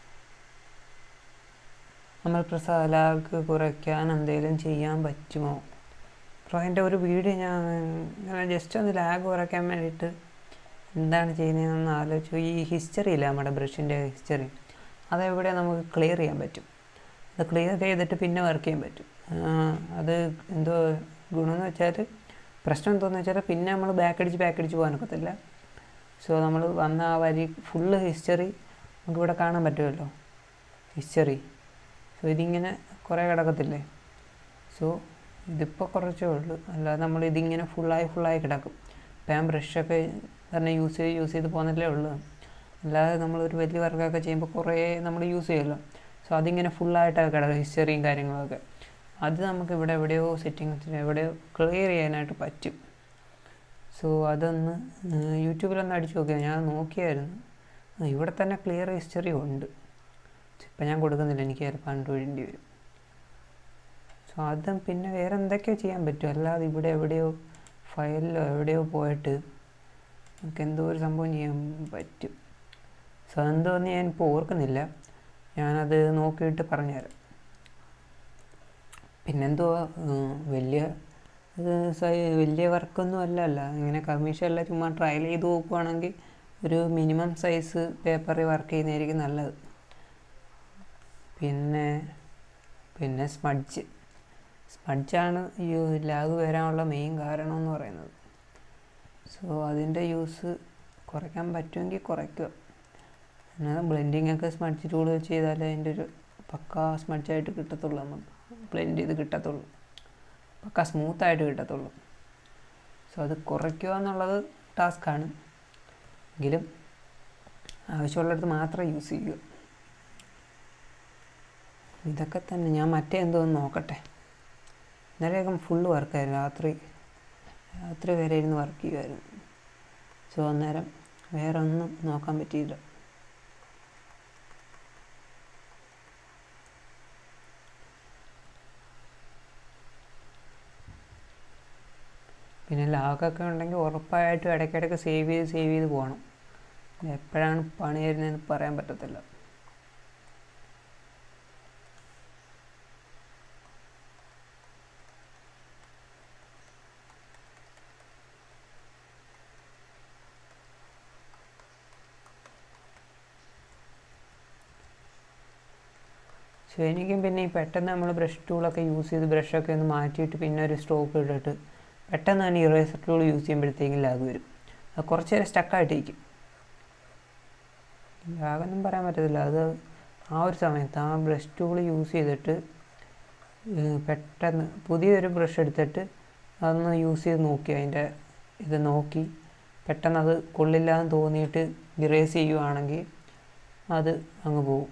അമൽ പ്രസാദ് ലാഗ് കുറയ്ക്കാൻ എന്തെങ്കിലും ചെയ്യാൻ പറ്റുമോ ബ്രോ എൻ്റെ ഒരു വീഡിയോ ഞാൻ ഇങ്ങനെ ജസ്റ്റ് ഒന്ന് ലാഗ് കുറയ്ക്കാൻ വേണ്ടിയിട്ട് എന്താണ് ചെയ്യുന്നതെന്ന് ആലോചിച്ചു ഈ ഹിസ്റ്ററി ഇല്ല നമ്മുടെ ബ്രഷിൻ്റെ ഹിസ്റ്ററി അതെവിടെ നമുക്ക് ക്ലിയർ ചെയ്യാൻ പറ്റും അത് ക്ലിയർ ചെയ്തിട്ട് പിന്നെ വർക്ക് ചെയ്യാൻ പറ്റും അത് എന്തോ ഗുണമെന്ന് വെച്ചാൽ പ്രശ്നം എന്താണെന്ന് വെച്ചാൽ പിന്നെ നമ്മൾ ബാക്ക് അടിച്ച് ബാക്ക് അടിച്ച് പോകാനൊക്കത്തില്ല സോ നമ്മൾ വന്ന ആ വരി ഫുള്ള് ഹിസ്റ്ററി നമുക്കിവിടെ കാണാൻ പറ്റുമല്ലോ ഹിസ്റ്ററി സോ ഇതിങ്ങനെ കുറേ കിടക്കത്തില്ലേ സോ ഇതിപ്പോൾ കുറച്ചേ ഉള്ളൂ അല്ലാതെ നമ്മൾ ഇതിങ്ങനെ ഫുള്ളായി ഫുള്ളായി കിടക്കും ഇപ്പം ഞാൻ ബ്രഷൊക്കെ തന്നെ യൂസ് ചെയ്ത് യൂസ് ചെയ്ത് പോകുന്നല്ലേ ഉള്ളൂ അല്ലാതെ നമ്മളൊരു വലിയ വർക്കൊക്കെ ചെയ്യുമ്പോൾ കുറേ നമ്മൾ യൂസ് ചെയ്യുമല്ലോ സോ അതിങ്ങനെ ഫുള്ളായിട്ടൊക്കെ കിടക്കും ഹിസ്റ്ററിയും കാര്യങ്ങളൊക്കെ അത് നമുക്ക് ഇവിടെ എവിടെയോ സെറ്റിങ്സിന് എവിടെയോ ക്ലിയർ ചെയ്യാനായിട്ട് പറ്റും സോ അതൊന്ന് യൂട്യൂബിലൊന്ന് അടിച്ചു നോക്കിയാൽ ഞാൻ നോക്കിയായിരുന്നു ഇവിടെ തന്നെ ക്ലിയർ ഹിസ്റ്ററി ഉണ്ട് ഇപ്പം ഞാൻ കൊടുക്കുന്നില്ല എനിക്ക് ചിലപ്പോൾ കണ്ടുപിടേണ്ടി വരും സോ അതും പിന്നെ വേറെ എന്തൊക്കെയോ ചെയ്യാൻ പറ്റും അല്ലാതെ ഇവിടെ എവിടെയോ ഫയലിലോ എവിടെയോ പോയിട്ട് നമുക്ക് എന്തോ ഒരു സംഭവം ചെയ്യാൻ പറ്റും സോ എന്തോന്ന് ഞാൻ ഇപ്പോൾ ഓർക്കുന്നില്ല ഞാനത് നോക്കിയിട്ട് പറഞ്ഞുതരാം പിന്നെന്തുവാ വലിയ വലിയ വർക്കൊന്നും അല്ല അല്ല ഇങ്ങനെ കമ്മീഷനല്ല ചുമ്മാ ട്രയൽ ചെയ്ത് നോക്കുവാണെങ്കിൽ ഒരു മിനിമം സൈസ് പേപ്പറിൽ വർക്ക് ചെയ്യുന്നതായിരിക്കും നല്ലത് പിന്നെ പിന്നെ സ്മഡ്ജ് സ്മഡ്ജാണ് ഈ ലാഗ് വരാനുള്ള മെയിൻ കാരണം എന്ന് പറയുന്നത് സോ അതിൻ്റെ യൂസ് കുറയ്ക്കാൻ പറ്റുമെങ്കിൽ കുറയ്ക്കുക എന്നാൽ ബ്ലെൻഡിങ് ഒക്കെ സ്മഡ്ജ് ടൂൾ വെച്ച് ചെയ്താലേ അതിൻ്റെ ഒരു പക്കാ സ്മഡ്ജായിട്ട് കിട്ടത്തുള്ളൂ നമുക്ക് ബ്ലെൻഡ് ചെയ്ത് കിട്ടത്തുള്ളൂ പക്ക സ്മൂത്തായിട്ട് കിട്ടത്തുള്ളൂ സോ അത് കുറയ്ക്കുക എന്നുള്ളത് ടാസ്ക്കാണ് എങ്കിലും ആവശ്യമുള്ളിടത്ത് മാത്രം യൂസ് ചെയ്യുക ഇതൊക്കെ തന്നെ ഞാൻ മറ്റേ എന്തോന്ന് നോക്കട്ടെ ഇന്നലെയൊക്കെ ഫുള്ള് വർക്കായിരുന്നു രാത്രി രാത്രി വരെ ഇരുന്ന് വർക്ക് ചെയ്യുമായിരുന്നു സോ അന്നേരം വേറെ ഒന്നും നോക്കാൻ പറ്റിയില്ല പിന്നെ ലാഗൊക്കെ ഉണ്ടെങ്കിൽ ഉറപ്പായിട്ടും ഇടയ്ക്കിടയ്ക്ക് സേവ് ചെയ്ത് സേവ് ചെയ്ത് പോകണം എപ്പോഴാണ് പണി വരുന്നതെന്ന് പറയാൻ പറ്റത്തില്ല സോ എനിക്കും പിന്നെ ഈ പെട്ടെന്ന് നമ്മൾ ബ്രഷ് ടൂളൊക്കെ യൂസ് ചെയ്ത് ബ്രഷൊക്കെ ഒന്ന് മാറ്റിയിട്ട് പിന്നെ ഒരു സ്റ്റോപ്പ് ഇട്ടിട്ട് പെട്ടെന്ന് തന്നെ ഇറേസർ ടൂൾ യൂസ് ചെയ്യുമ്പോഴത്തേക്കും ലാഗ് വരും അത് കുറച്ച് നേരം സ്റ്റക്കായിട്ടിരിക്കും ലാഗൊന്നും പറയാൻ പറ്റത്തില്ല അത് ആ ഒരു സമയത്ത് ആ ബ്രഷ് ടൂൾ യൂസ് ചെയ്തിട്ട് പെട്ടെന്ന് പുതിയൊരു ബ്രഷ് എടുത്തിട്ട് അതൊന്ന് യൂസ് ചെയ്ത് നോക്കി അതിൻ്റെ ഇത് നോക്കി പെട്ടെന്ന് അത് കൊള്ളില്ല എന്ന് തോന്നിയിട്ട് ഇറേസ് ചെയ്യുവാണെങ്കിൽ അത് അങ്ങ് പോകും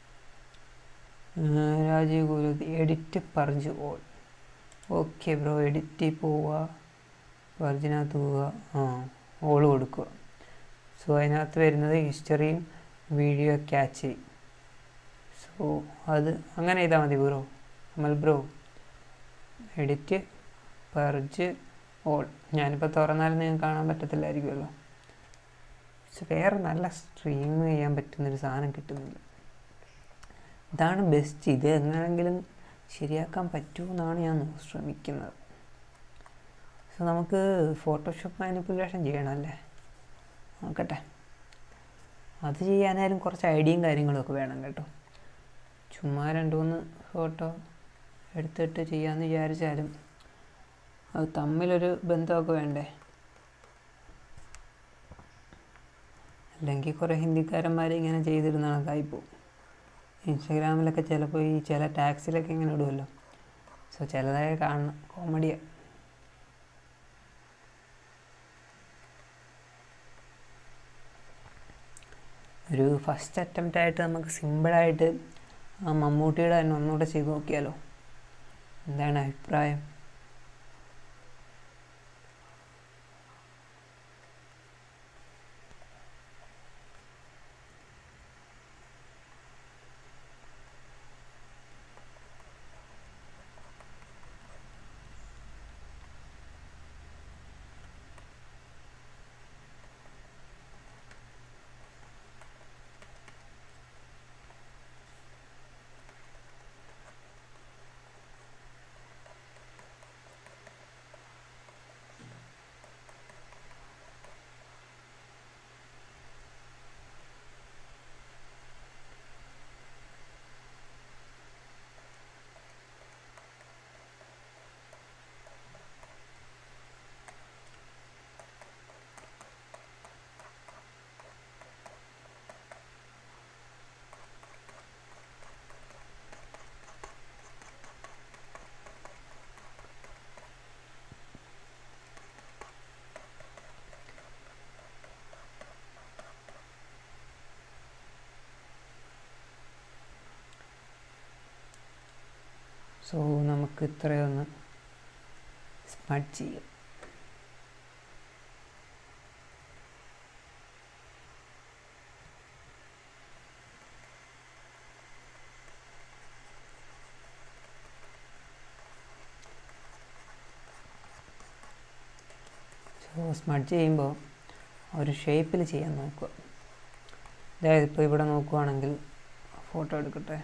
Rajeev Guruthi edit purge all okay bro എഡിറ്റിൽ പോവുക പർജിനകത്ത് പോവുക ആ ഓൾ കൊടുക്കുക സോ അതിനകത്ത് വരുന്നത് ഹിസ്റ്ററിയും വീഡിയോ ക്യാച്ച് ചെയ്യും സോ അത് അങ്ങനെ ചെയ്താൽ മതി bro Amal bro edit purge all ഞാനിപ്പോൾ തുറന്നാലും നിങ്ങൾക്ക് കാണാൻ പറ്റത്തില്ലായിരിക്കുമല്ലോ പക്ഷെ വേറെ നല്ല സ്ട്രീം ചെയ്യാൻ പറ്റുന്നൊരു സാധനം കിട്ടുന്നില്ല ഇതാണ് ബെസ്റ്റ് ഇത് എങ്ങനെയെങ്കിലും ശരിയാക്കാൻ പറ്റുമെന്നാണ് ഞാൻ ശ്രമിക്കുന്നത് സോ നമുക്ക് ഫോട്ടോഷോപ്പ് മാനിപ്പുലേഷൻ ചെയ്യണമല്ലേ നോക്കട്ടെ അത് ചെയ്യാനായാലും കുറച്ച് ഐഡിയയും കാര്യങ്ങളൊക്കെ വേണം കേട്ടോ ചുമ്മാ രണ്ട് മൂന്ന് ഫോട്ടോ എടുത്തിട്ട് ചെയ്യാമെന്ന് വിചാരിച്ചാലും അത് തമ്മിലൊരു ബന്ധമൊക്കെ വേണ്ടേ അല്ലെങ്കിൽ കുറേ ഹിന്ദിക്കാരന്മാർ ഇങ്ങനെ ചെയ്തിരുന്ന കണക്കായിപ്പോവും ഇൻസ്റ്റഗ്രാമിലൊക്കെ ചിലപ്പോൾ ഈ ചില ടാക്സിലൊക്കെ ഇങ്ങനെ ഇടുമല്ലോ സോ ചിലതൊക്കെ കാണണം കോമഡിയാണ് ഒരു ഫസ്റ്റ് അറ്റംപ്റ്റ് ആയിട്ട് നമുക്ക് സിമ്പിളായിട്ട് ആ മമ്മൂട്ടിയുടെ തന്നെ ഒന്നുകൂടെ ചെയ്ത് നോക്കിയാലോ എന്താണ് അഭിപ്രായം സോ നമുക്ക് ഇത്രയൊന്ന് സ്മഡ് ചെയ്യാം സോ സ്മഡ് ചെയ്യുമ്പോൾ ഒരു ഷേപ്പിൽ ചെയ്യാൻ നോക്കുക അതായത് ഇപ്പോൾ ഇവിടെ നോക്കുവാണെങ്കിൽ ഫോട്ടോ എടുക്കട്ടെ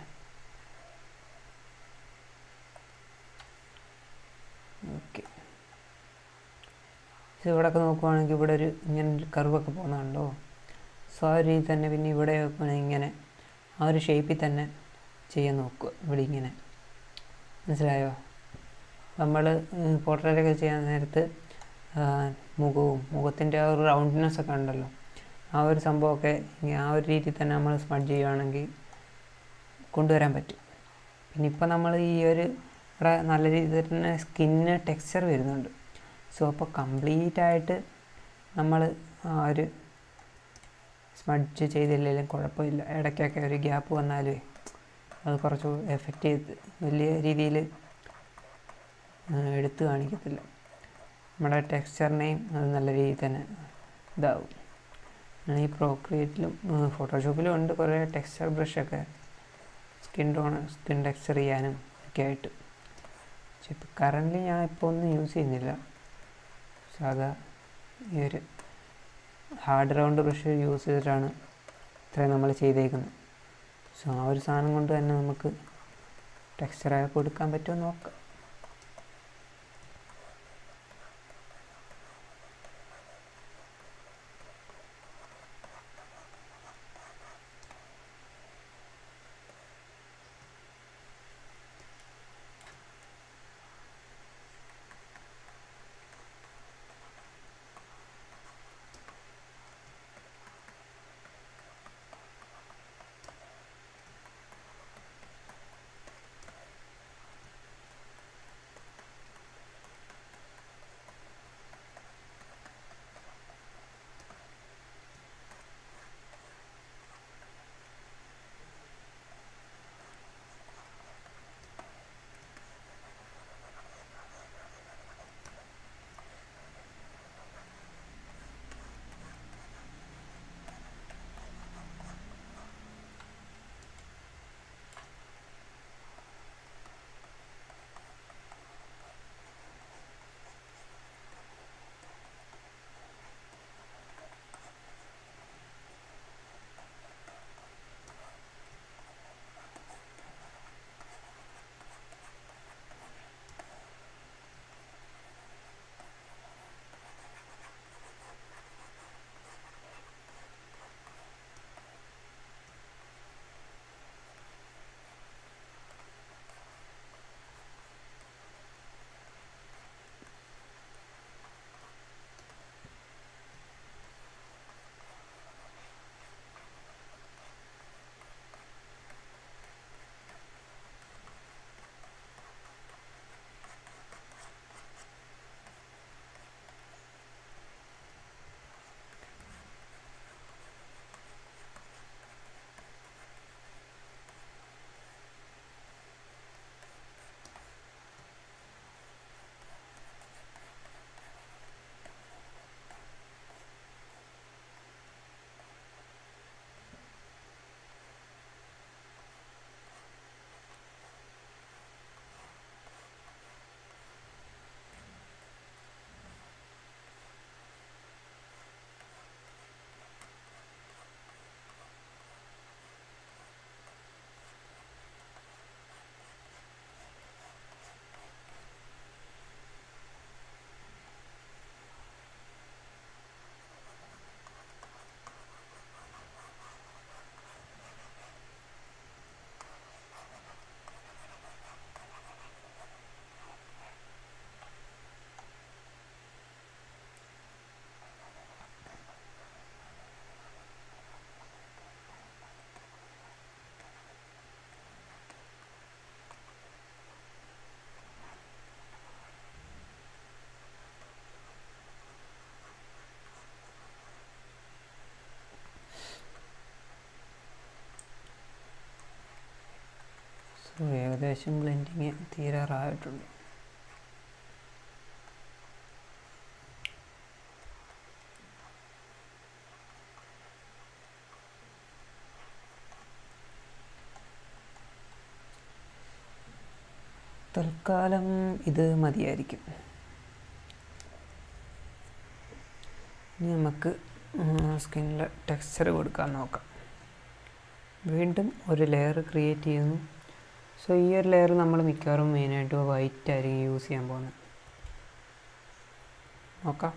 ഓക്കെ ഇവിടെയൊക്കെ നോക്കുവാണെങ്കിൽ ഇവിടെ ഒരു ഇങ്ങനെ ഒരു കർവൊക്കെ പോകുന്നുണ്ടോ സോ ആ ഒരു രീതി തന്നെ പിന്നെ ഇവിടെ നോക്കുകയാണെങ്കിൽ ഇങ്ങനെ ആ ഒരു ഷേപ്പിൽ തന്നെ ചെയ്യാൻ നോക്കുക ഇവിടെ ഇങ്ങനെ മനസ്സിലായോ നമ്മൾ പോർട്രേറ്റൊക്കെ ചെയ്യാൻ നേരത്ത് ആ, മുഖവും മുഖത്തിൻ്റെ ആ ഒരു റൗണ്ട്നെസ് ഒക്കെ ഉണ്ടല്ലോ ആ ഒരു സംഭവമൊക്കെ ഇനി ആ ഒരു രീതിയിൽ തന്നെ നമ്മൾ സ്മഡ് ചെയ്യുകയാണെങ്കിൽ കൊണ്ടുവരാൻ പറ്റും പിന്നെ ഇപ്പോൾ നമ്മൾ ഈ ഒരു ഇവിടെ നല്ല രീതിയിൽ തന്നെ സ്കിന്നിന് ടെക്സ്ചർ വരുന്നുണ്ട് സോ അപ്പോൾ കംപ്ലീറ്റ് ആയിട്ട് നമ്മൾ ആ ഒരു സ്മഡ്ജ് ചെയ്തില്ലെങ്കിലും കുഴപ്പമില്ല ഇടയ്ക്കൊക്കെ ഒരു ഗ്യാപ്പ് വന്നാലേ അത് കുറച്ച് എഫക്റ്റ് ചെയ്ത് വലിയ രീതിയിൽ എടുത്തു കാണിക്കത്തില്ല നമ്മുടെ ടെക്സ്ചറിനെയും അത് നല്ല രീതിയിൽ തന്നെ ഇതാവും അങ്ങനെ ഈ പ്രോക്രിയേറ്റിലും ഫോട്ടോഷോപ്പിലും ഉണ്ട് കുറേ ടെക്സ്ചർ ബ്രഷൊക്കെ സ്കിൻ ടോൺ സ്കിൻ ടെക്സ്ചർ ചെയ്യാനും ഒക്കെ ആയിട്ട് പക്ഷെ ഇപ്പോൾ കറൻ്റ് ഞാൻ ഇപ്പോൾ ഒന്നും യൂസ് ചെയ്യുന്നില്ല സാധാ ഈ ഒരു ഹാർഡ് റൗണ്ട് ബ്രഷ് യൂസ് ചെയ്തിട്ടാണ് ഇത്രയും നമ്മൾ ചെയ്തേക്കുന്നത് സോ ആ ഒരു സാധനം കൊണ്ട് തന്നെ നമുക്ക് ടെക്സ്ചറൊക്കെ കൊടുക്കാൻ പറ്റുമോ നോക്കാം സോ ഏകദേശം ബ്ലെൻഡിങ് തീരാറായിട്ടുണ്ട് തൽക്കാലം ഇത് മതിയായിരിക്കും ഇനി നമുക്ക് സ്കിന്നിൽ ടെക്സ്ചർ കൊടുക്കാൻ നോക്കാം വീണ്ടും ഒരു ലെയർ ക്രിയേറ്റ് ചെയ്യുന്നു സോ ഈ ഒരു ലെയർ നമ്മൾ മിക്കവാറും മെയിനായിട്ട് വൈറ്റ് ആയിരിക്കും യൂസ് ചെയ്യാൻ പോകുന്നത് നോക്കാം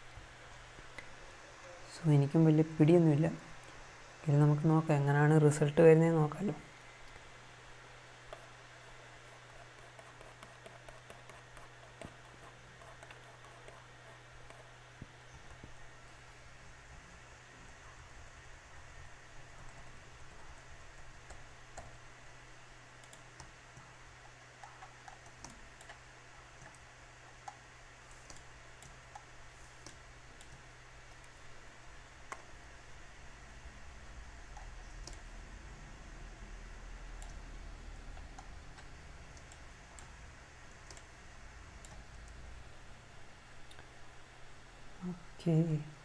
സോ എനിക്കും വലിയ പിടിയൊന്നുമില്ല ഇത് നമുക്ക് നോക്കാം എങ്ങനെയാണ് റിസൾട്ട് വരുന്നത് നോക്കാമല്ലോ ഓക്കെ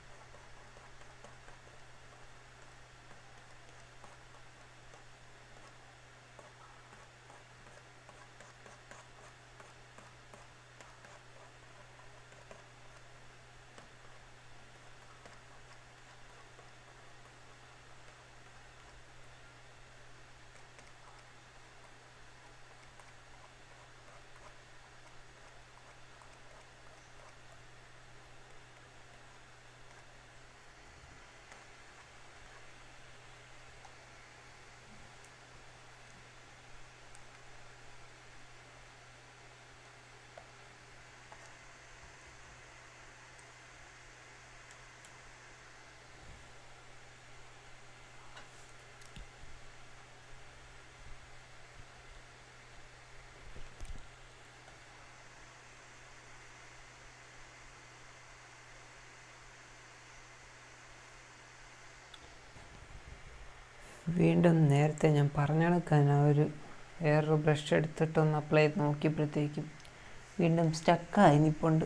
വീണ്ടും നേരത്തെ ഞാൻ പറഞ്ഞ കണക്കാൻ ആ ഒരു വേറൊരു ബ്രഷ് എടുത്തിട്ടൊന്ന് അപ്ലൈ ചെയ്ത് നോക്കിയപ്പോഴത്തേക്കും വീണ്ടും സ്റ്റക്കായി നിപ്പുണ്ട്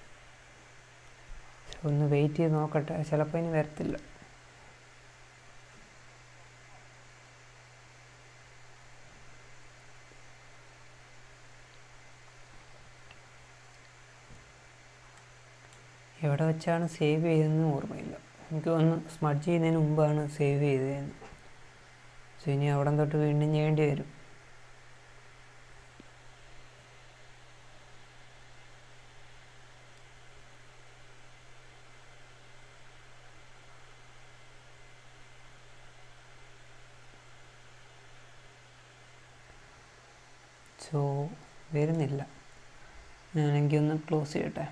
ഒന്ന് വെയിറ്റ് ചെയ്ത് നോക്കട്ടെ ചിലപ്പോൾ ഇനി വരത്തില്ല എവിടെ വെച്ചാണ് സേവ് ചെയ്തതെന്ന് ഓർമ്മയില്ല എനിക്ക് തോന്നുന്നു സ്മഡ്ജ് ചെയ്യുന്നതിന് മുമ്പാണ് സേവ് ചെയ്തതെന്ന് സോ ഇനി അവിടെ തൊട്ട് വീണ്ടും ചെയ്യേണ്ടി വരും സോ വരുന്നില്ല ഞാനെങ്കിൽ ഒന്ന് ക്ലോസ് ചെയ്യട്ടെ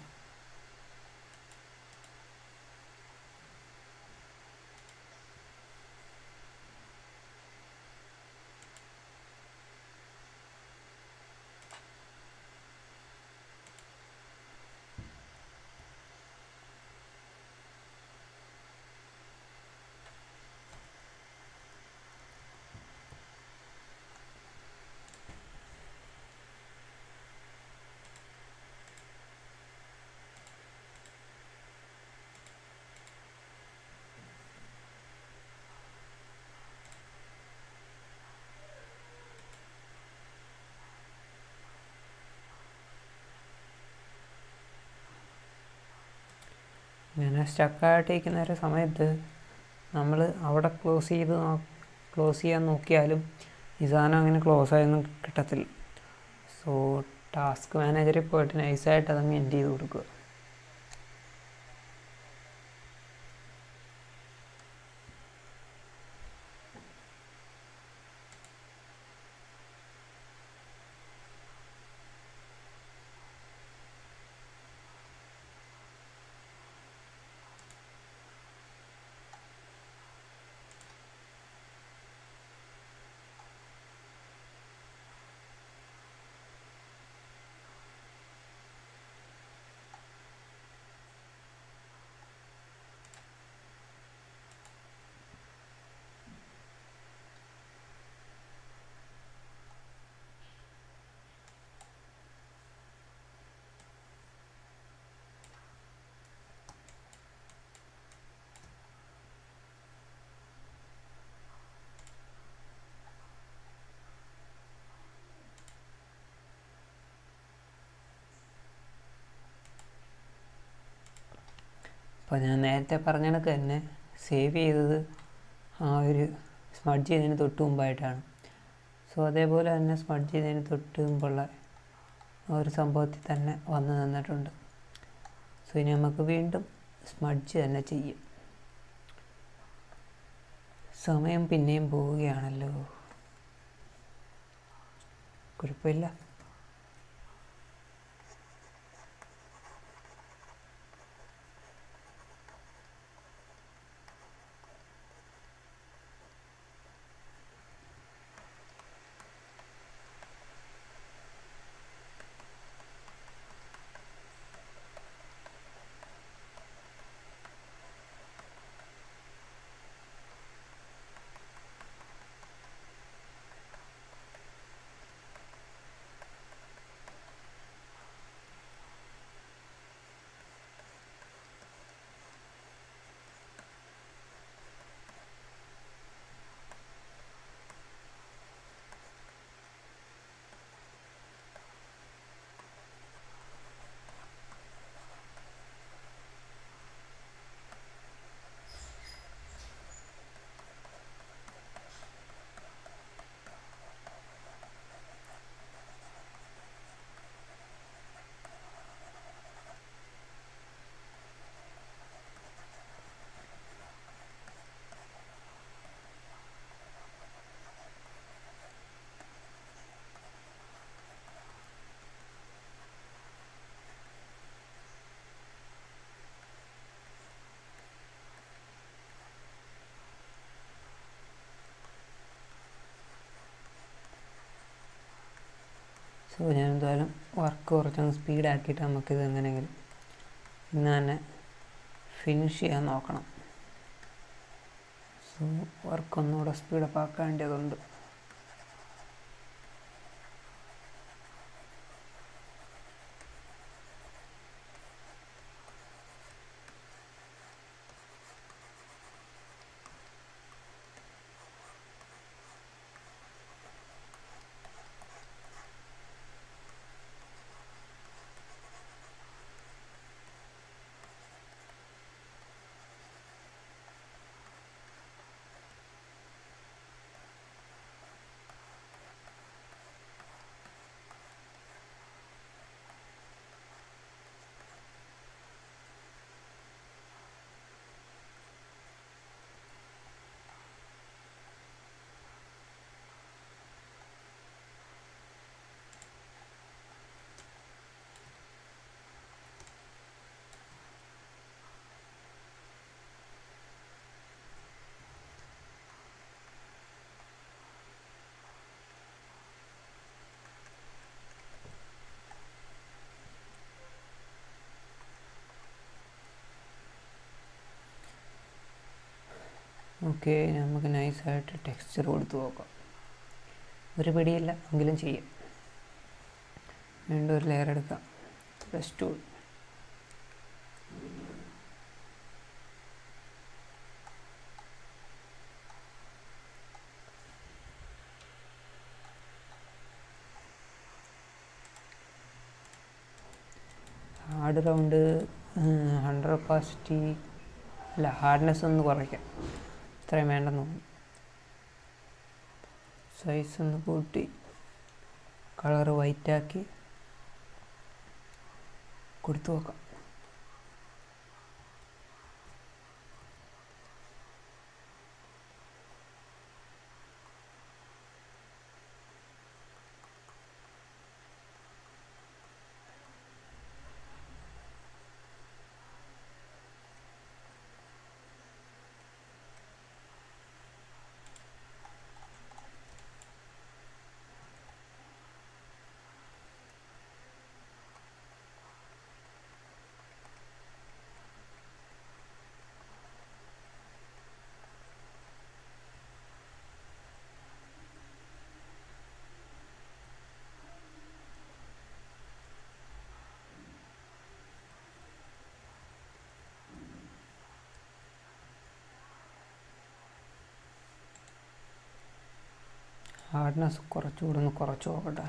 ഇങ്ങനെ സ്റ്റക്കായിട്ടിരിക്കുന്ന ഒരു സമയത്ത് നമ്മൾ അവിടെ ക്ലോസ് ചെയ്ത് ക്ലോസ് ചെയ്യാൻ നോക്കിയാലും ഈ സാധനം അങ്ങനെ ക്ലോസ് ആയൊന്നും കിട്ടത്തില്ല സോ ടാസ്ക് മാനേജറിൽ പോയിട്ട് നൈസായിട്ട് അതങ്ങ് എൻഡ് ചെയ്ത് കൊടുക്കുക അപ്പോൾ ഞാൻ നേരത്തെ പറഞ്ഞ കണക്ക് തന്നെ സേവ് ചെയ്തത് ആ ഒരു സ്മഡ്ജ് ചെയ്തതിന് തൊട്ട് മുമ്പായിട്ടാണ് സോ അതേപോലെ തന്നെ സ്മഡ്ജ് ചെയ്തതിന് തൊട്ട് മുമ്പുള്ള ആ ഒരു സംഭവത്തിൽ തന്നെ വന്ന് നിന്നിട്ടുണ്ട് സോ ഇനി നമുക്ക് വീണ്ടും സ്മഡ്ജ് തന്നെ ചെയ്യും സമയം പിന്നെയും പോവുകയാണല്ലോ കുഴപ്പമില്ല സോ ഞാൻ എന്തായാലും വർക്ക് കുറച്ചൊന്ന് സ്പീഡാക്കിയിട്ട് നമുക്കിത് എങ്ങനെയെങ്കിലും ഇന്ന് തന്നെ ഫിനിഷ് ചെയ്യാൻ നോക്കണം സോ വർക്ക് ഒന്നുകൂടെ സ്പീഡപ്പ് ആക്കേണ്ടതുണ്ട് ഓക്കെ നമുക്ക് നൈസായിട്ട് ടെക്സ്ചർ കൊടുത്ത് നോക്കാം ഒരു പിടിയില്ല എങ്കിലും ചെയ്യാം വീണ്ടും ഒരു ലെയർ എടുക്കാം plus two hard round hundred opacity അല്ല ഹാർഡ്നെസ് ഒന്ന് കുറയ്ക്കാം ഇത്രയും വേണ്ടെന്ന് തോന്നുന്നു സൈസ് ഒന്ന് കൂട്ടി കളർ വൈറ്റാക്കി കൊടുത്തു നോക്കാം ഹാർഡ്നെസ് കുറച്ചുകൂടെ ഒന്ന് കുറച്ച് നോക്കട്ടെ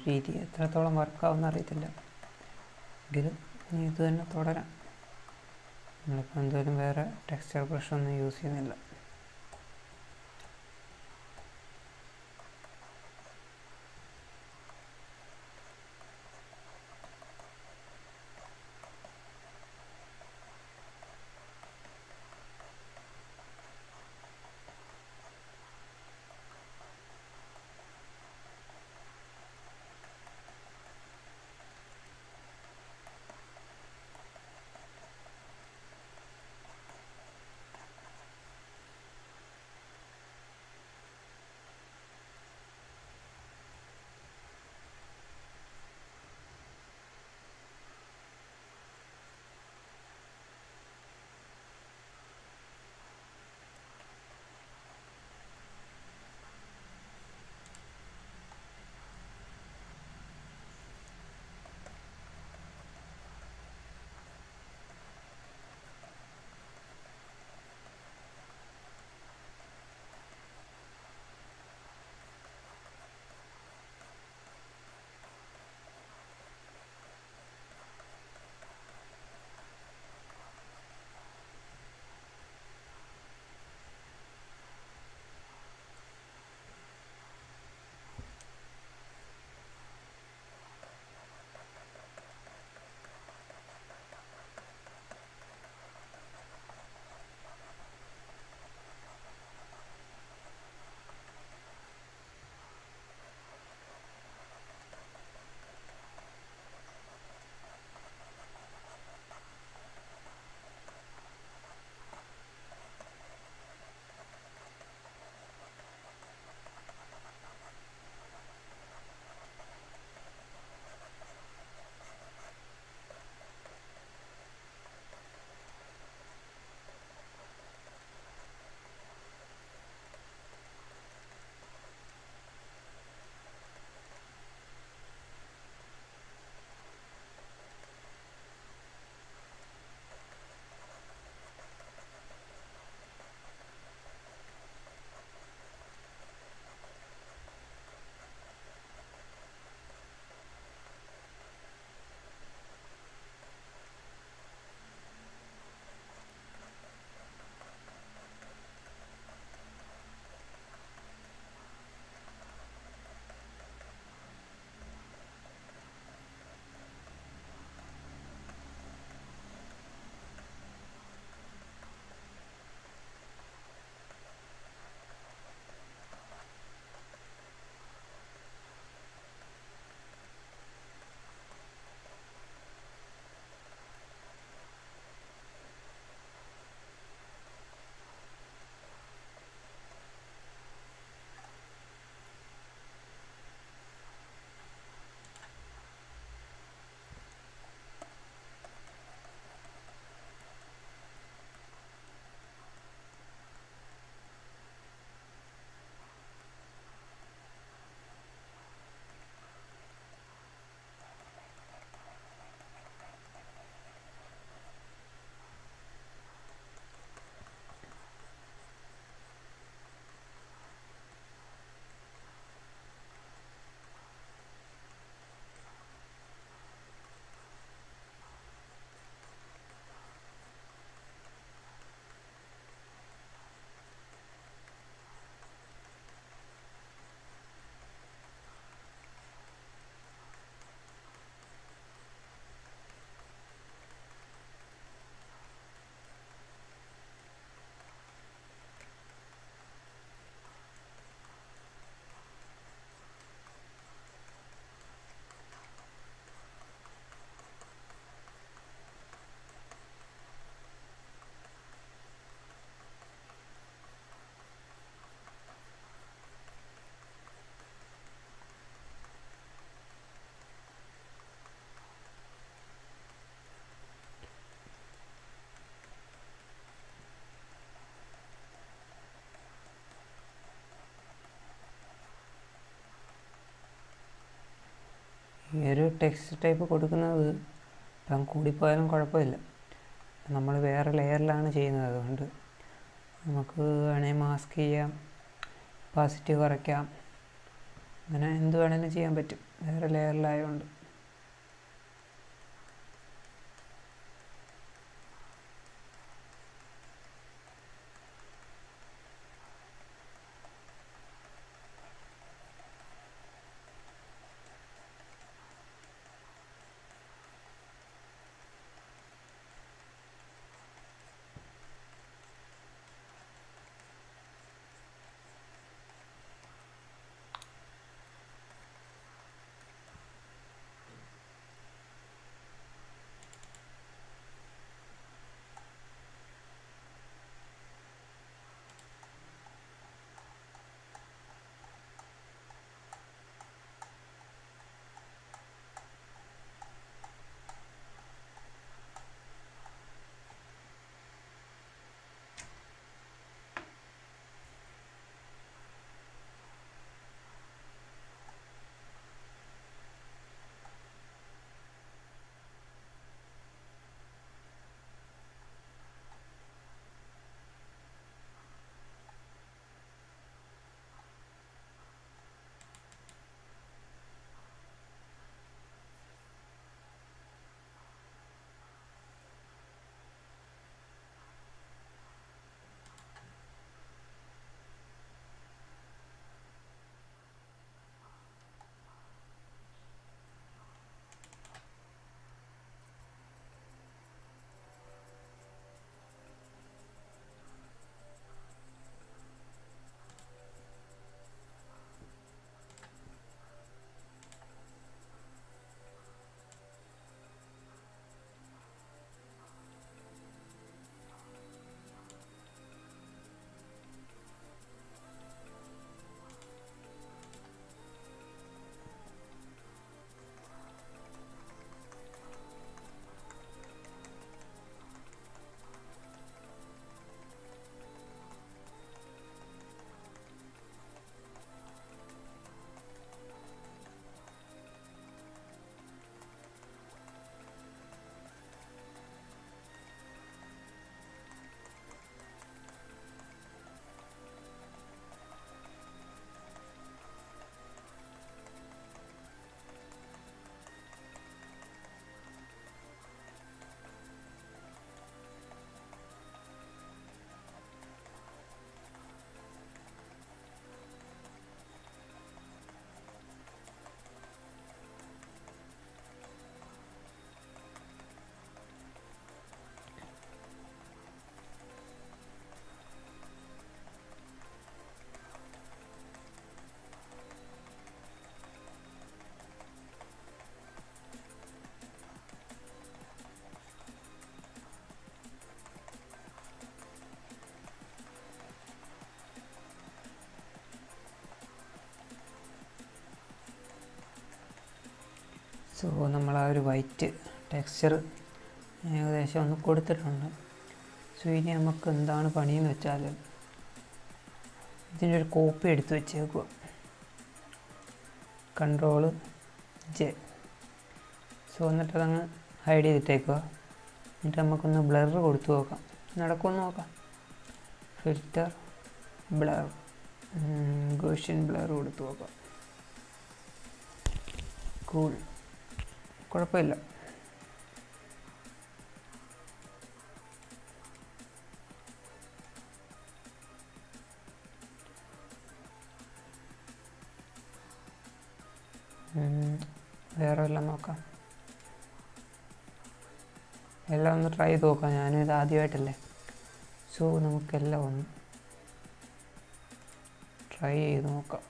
രീതി എത്രത്തോളം വർക്കാവുമെന്ന് അറിയത്തില്ല എങ്കിലും ഇനി ഇത് തന്നെ തുടരാം നമ്മളിപ്പോൾ എന്തായാലും വേറെ ടെക്സ്ചർ ബ്രഷൊന്നും യൂസ് ചെയ്യുന്നില്ല ഈ ഒരു ടെക്സ്റ്റ് ടൈപ്പ് കൊടുക്കുന്നത് ഇപ്പം കൂടിപ്പോയാലും കുഴപ്പമില്ല നമ്മൾ വേറെ ലെയറിലാണ് ചെയ്യുന്നത് അതുകൊണ്ട് നമുക്ക് വേണേൽ മാസ്ക് ചെയ്യാം ഒപ്പാസിറ്റി കുറയ്ക്കാം അങ്ങനെ എന്ത് വേണേലും ചെയ്യാൻ പറ്റും വേറെ ലെയറിലായതുകൊണ്ട് സോ നമ്മൾ ആ ഒരു വൈറ്റ് ടെക്സ്ചർ ഏകദേശം ഒന്ന് കൊടുത്തിട്ടുണ്ട് സോ ഇനി നമുക്ക് എന്താണ് പണിയെന്ന് വെച്ചാൽ ഇതിൻ്റെ ഒരു കോപ്പി എടുത്ത് വെച്ചേക്കുക കൺട്രോള് ജെ സോ എന്നിട്ട് അതങ്ങ് ഹൈഡ് ചെയ്തിട്ടേക്കുക എന്നിട്ട് നമുക്കൊന്ന് ബ്ലർ കൊടുത്തു നോക്കാം നടക്കുമെന്ന് നോക്കാം ഫിൽറ്റർ ബ്ലർ ഗോഷ്യൻ ബ്ലർ കൊടുത്തു നോക്കാം കൂൾ കുഴപ്പമില്ല ഉം, വേറെ വല്ലതും നോക്കാം എല്ലാം ഒന്ന് ട്രൈ ചെയ്ത് നോക്കാം ഞാനും ഇത് ആദ്യമായിട്ടല്ലേ സോ നമുക്കെല്ലാം ഒന്ന് ട്രൈ ചെയ്ത് നോക്കാം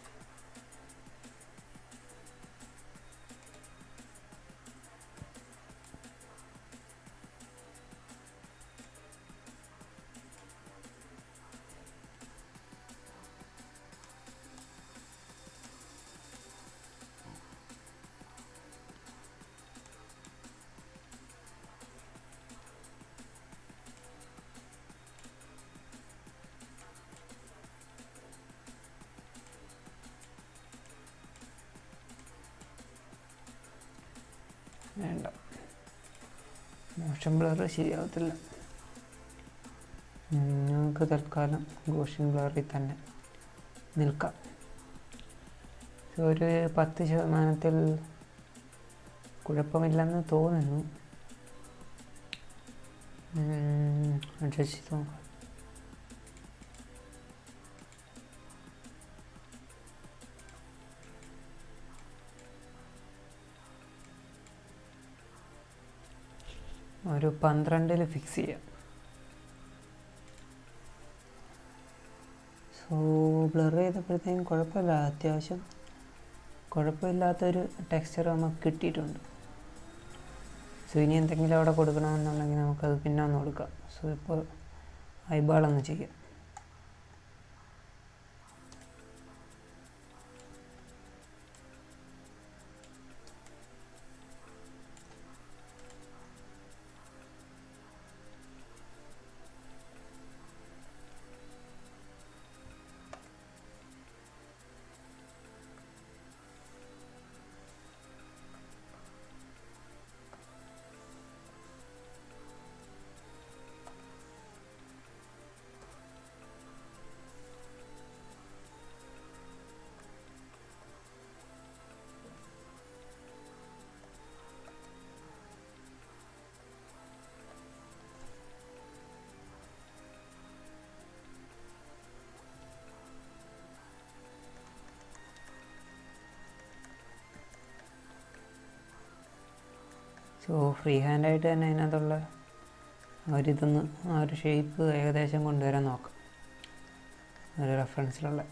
വേണ്ട മോഷൻ ബ്ലർ ശരിയാവത്തില്ല ഉം, ഞങ്ങൾക്ക് തൽക്കാലം ഗോഷൻ ബ്ലറിൽ തന്നെ നിൽക്കാം സോ ഒരു പത്ത് ശതമാനത്തിൽ കുഴപ്പമില്ലെന്ന് തോന്നുന്നു അഡ്ജസ്റ്റ് ചെയ്ത് നോക്കാം ഒരു പന്ത്രണ്ടിൽ ഫിക്സ് ചെയ്യാം സോ ബ്ലർ ചെയ്തപ്പോഴത്തേക്കും കുഴപ്പമില്ല അത്യാവശ്യം കുഴപ്പമില്ലാത്തൊരു ടെക്സ്ചർ നമുക്ക് കിട്ടിയിട്ടുണ്ട് സോ ഇനി എന്തെങ്കിലും അവിടെ കൊടുക്കണമെന്നുണ്ടെങ്കിൽ നമുക്കത് പിന്നെ ഒന്ന് കൊടുക്കാം സോ ഇപ്പോൾ ഐബാൾ ഒന്ന് ചെയ്യാം സോ ഫ്രീ ഹാൻഡായിട്ട് തന്നെ അതിനകത്തുള്ള ആ ഒരു ഇതൊന്ന് ആ ഒരു ഷേപ്പ് ഏകദേശം കൊണ്ടുവരാൻ നോക്കാം ഒരു റെഫറൻസിലുള്ള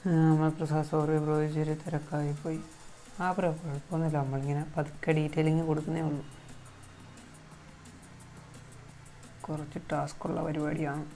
നമ്മൾ പ്രസാദ് സോറി ബ്രോ ഇച്ചിരി തിരക്കായി പോയി ആ ബ്രോ കുഴപ്പമൊന്നുമില്ല നമ്മളിങ്ങനെ പതുക്കെ ഡീറ്റെയിലിങ് കൊടുക്കുന്നേ ഉള്ളൂ കുറച്ച് ടാസ്ക്കുള്ള പരിപാടിയാണ്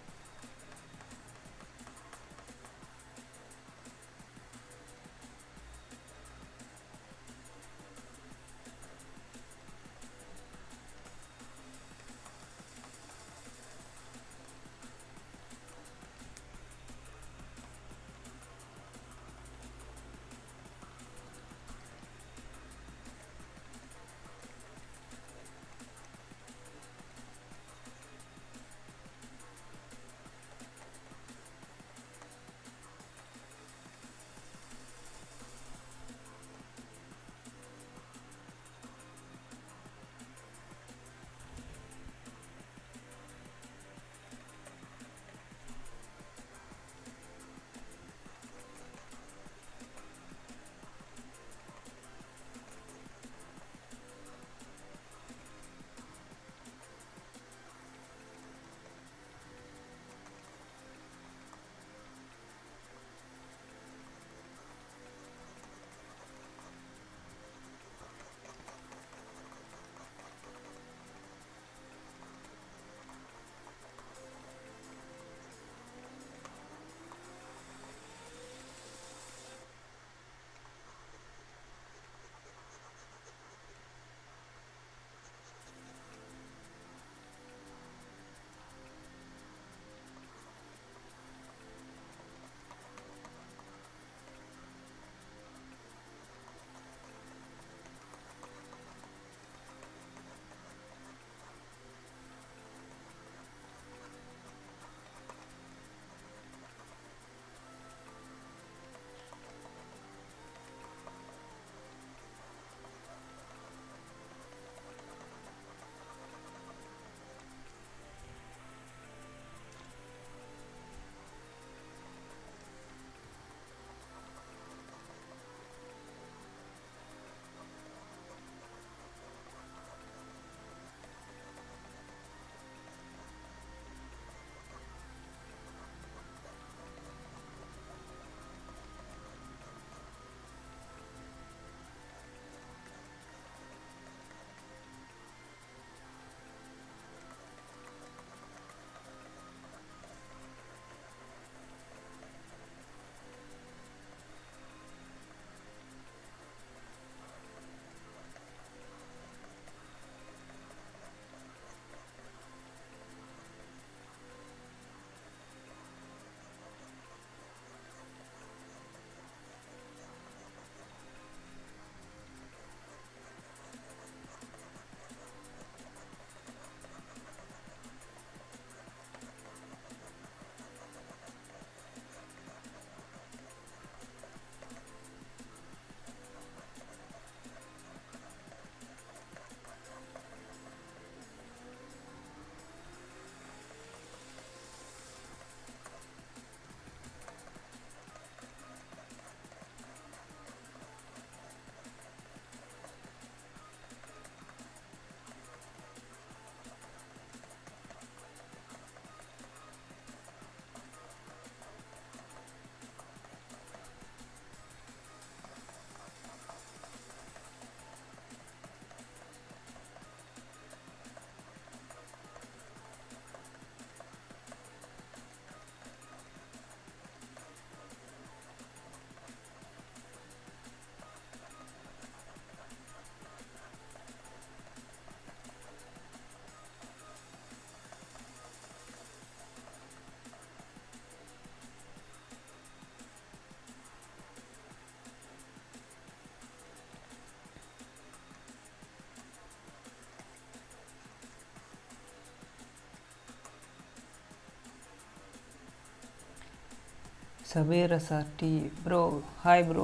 Sabeer S R T bro hi bro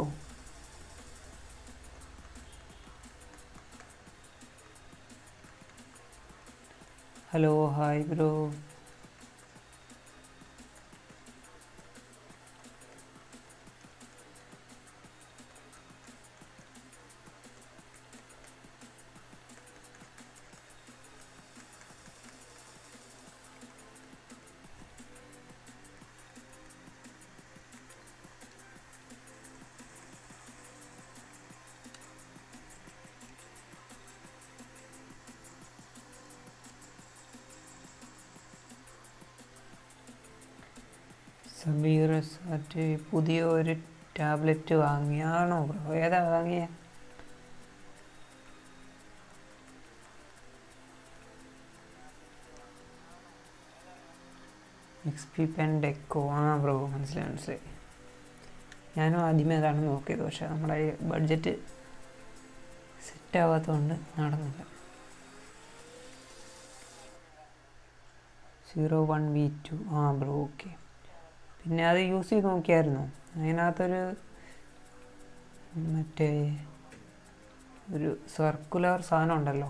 hello hi bro Sabeer മറ്റേ പുതിയ ഒരു ടാബ്ലറ്റ് വാങ്ങിയാണോ ബ്രോ ഏതാ വാങ്ങിയ എക്സ് പി പെൻ ഡെക്കോ ആ ബ്രോ മനസ്സിലായി മനസ്സിലായി ഞാനും ആദ്യമേ അതാണ് നോക്കിയത് പക്ഷെ നമ്മുടെ ബഡ്ജറ്റ് സെറ്റ് ആവാത്തതുകൊണ്ട് നടന്നില്ല സീറോ വൺ വി ടു ആ ബ്രോ ഓക്കെ പിന്നെ അത് യൂസ് ചെയ്ത് നോക്കിയായിരുന്നു അതിനകത്തൊരു മറ്റേ ഒരു സർക്കുലർ സാധനം ഉണ്ടല്ലോ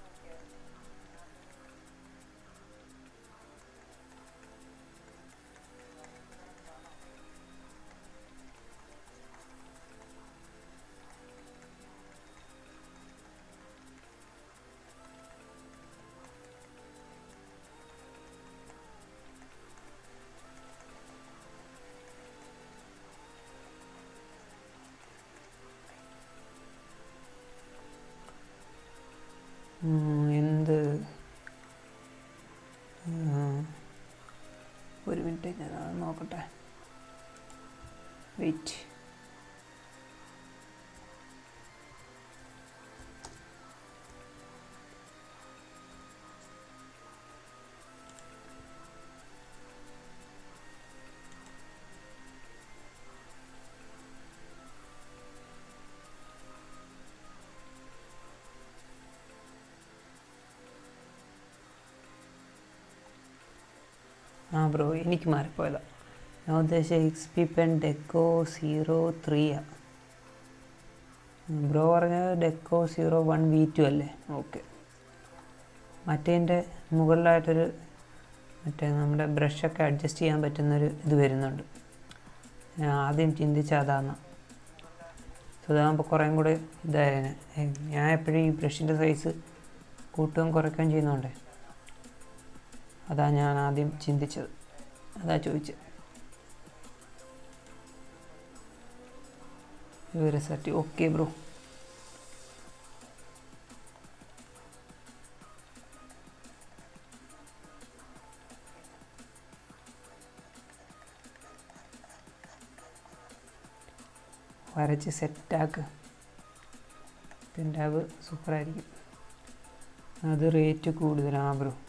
ഉം, എന്ത് ആ, ഒരു മിനിറ്റ് ഞാൻ അത് നോക്കട്ടെ വെയിറ്റ് ആ ബ്രോ എനിക്ക് മാറിപ്പോയതാ ഞാൻ ഉദ്ദേശിച്ച X P pen Deco zero ത്രീയാ ബ്രോ പറഞ്ഞത് Deco zero one V two അല്ലേ ഓക്കെ മറ്റേതിൻ്റെ മുകളിലായിട്ടൊരു മറ്റേ നമ്മുടെ ബ്രഷൊക്കെ അഡ്ജസ്റ്റ് ചെയ്യാൻ പറ്റുന്നൊരു ഇത് വരുന്നുണ്ട് ഞാൻ ആദ്യം ചിന്തിച്ച അതാണ് സോ അതാകുമ്പോൾ കുറേം കൂടെ ഇതായേനെ ഏ, ഞാൻ എപ്പോഴും ഈ ബ്രഷിൻ്റെ സൈസ് കൂട്ടുകയും കുറയ്ക്കുകയും ചെയ്യുന്നുണ്ടേ അതാ ഞാൻ ആദ്യം ചിന്തിച്ചത് അതാ ചോദിച്ചത് ഇവരെ സെറ്റ് ഓക്കെ ബ്രോ വരച്ച് സെറ്റാക്ക് പെൻറ്റാബ് സൂപ്പറായിരിക്കും അത് റേറ്റ് കൂടുതലാണ് bro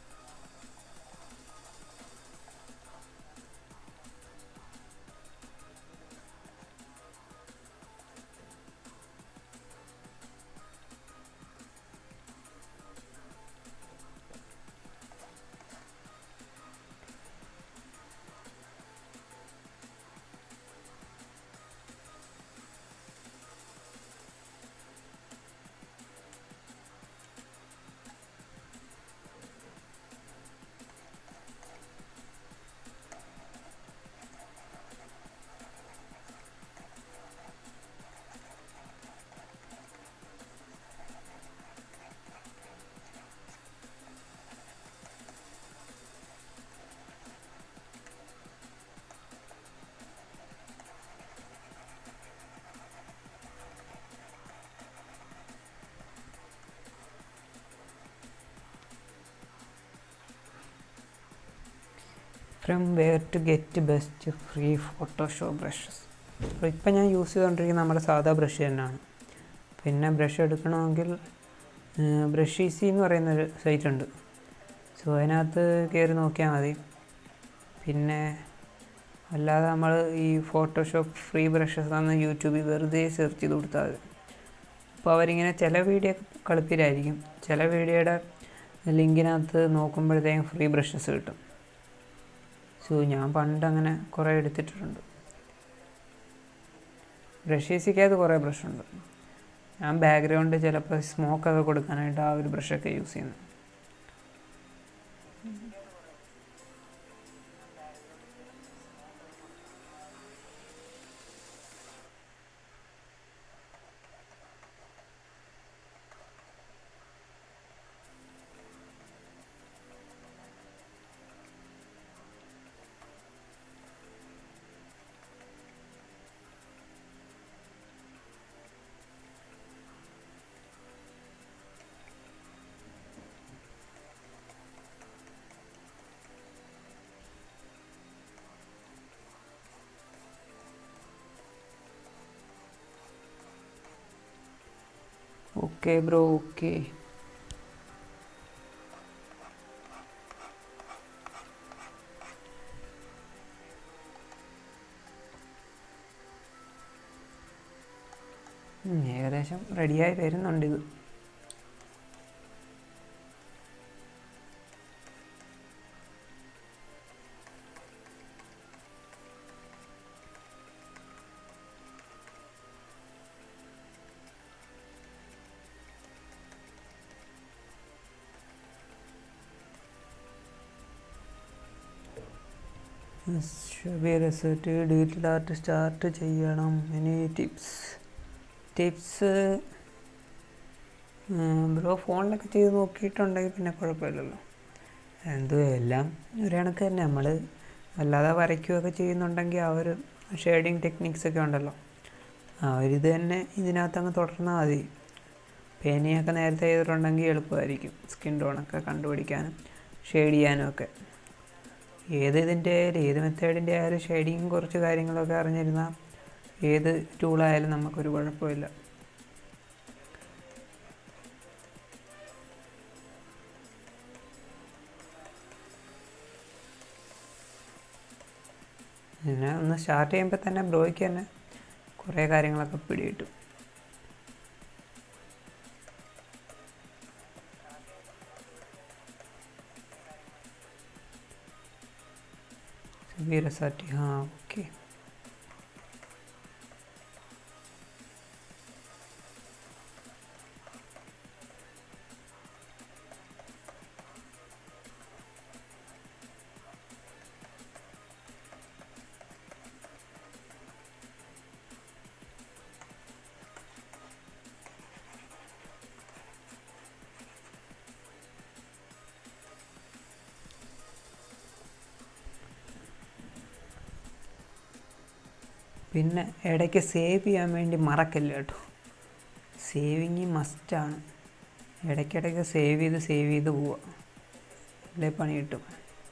from where to get best free Photoshop brushes അപ്പോൾ ഇപ്പം ഞാൻ യൂസ് ചെയ്തുകൊണ്ടിരിക്കുന്നത് നമ്മുടെ സാധാ ബ്രഷ് തന്നെയാണ് പിന്നെ ബ്രഷ് എടുക്കണമെങ്കിൽ ബ്രഷ് ഈസി എന്ന് പറയുന്നൊരു സൈറ്റ് ഉണ്ട് സോ അതിനകത്ത് കയറി നോക്കിയാൽ മതി പിന്നെ അല്ലാതെ നമ്മൾ ഈ ഫോട്ടോഷോപ്പ് ഫ്രീ ബ്രഷസ് എന്ന് യൂട്യൂബിൽ വെറുതെ സെർച്ച് ചെയ്ത് കൊടുത്താൽ മതി അപ്പോൾ അവരിങ്ങനെ ചില വീഡിയോ കളിപ്പിലായിരിക്കും ചില വീഡിയോയുടെ ലിങ്കിനകത്ത് നോക്കുമ്പോഴത്തേക്കും ഫ്രീ ബ്രഷസ് കിട്ടും സോ ഞാൻ പണ്ട് അങ്ങനെ കുറേ എടുത്തിട്ടുണ്ട് ബ്രഷ് ഈസിക്കകത്ത് കുറേ ബ്രഷുണ്ട് ഞാൻ ബാക്ക്ഗ്രൗണ്ട് ചിലപ്പോൾ സ്മോക്കൊക്കെ കൊടുക്കാനായിട്ട് ആ ഒരു ബ്രഷൊക്കെ യൂസ് ചെയ്യുന്നു ഓക്കെ ബ്രോ ഓക്കെ ഏകദേശം റെഡിയായി വരുന്നുണ്ട് ഇത് Shabeer result digital art start ചെയ്യണം ഇനി ടിപ്സ് ടിപ്സ് ബ്രോ ഫോണിലൊക്കെ ചെയ്ത് നോക്കിയിട്ടുണ്ടെങ്കിൽ പിന്നെ കുഴപ്പമില്ലല്ലോ എന്തും എല്ലാം ഒരു കണക്ക് തന്നെ നമ്മൾ അല്ലാതെ വരയ്ക്കുകയൊക്കെ ചെയ്യുന്നുണ്ടെങ്കിൽ ആ ഒരു ഷെയ്ഡിങ് ടെക്നിക്സ് ഒക്കെ ഉണ്ടല്ലോ ആ ഒരു ഇത് തന്നെ ഇതിനകത്ത് അങ്ങ് തുടർന്നാൽ മതി പേനയൊക്കെ നേരത്തെ ചെയ്തിട്ടുണ്ടെങ്കിൽ എളുപ്പമായിരിക്കും സ്കിൻ ടോണൊക്കെ കണ്ടുപിടിക്കാനും ഷെയ്ഡ് ചെയ്യാനും ഒക്കെ ഏത് ഇതിൻ്റെ ആയാലും ഏത് മെത്തേഡിൻ്റെ ആയാലും ഷെയ്ഡിങ് കുറച്ച് കാര്യങ്ങളൊക്കെ അറിഞ്ഞിരുന്നാൽ ഏത് ടൂളായാലും നമുക്കൊരു കുഴപ്പമില്ല പിന്നെ ഒന്ന് സ്റ്റാർട്ട് ചെയ്യുമ്പോൾ തന്നെ ബ്രോയ്ക്ക് തന്നെ കുറേ കാര്യങ്ങളൊക്കെ പിടികിട്ടും വീരസാറ്റി ആ ഓക്കെ പിന്നെ ഇടയ്ക്ക് സേവ് ചെയ്യാൻ വേണ്ടി മറക്കല്ല കേട്ടോ സേവിങ് മസ്റ്റാണ് ഇടയ്ക്കിടയ്ക്ക് സേവ് ചെയ്ത് സേവ് ചെയ്ത് പോവുക അല്ലേ പണി കിട്ടും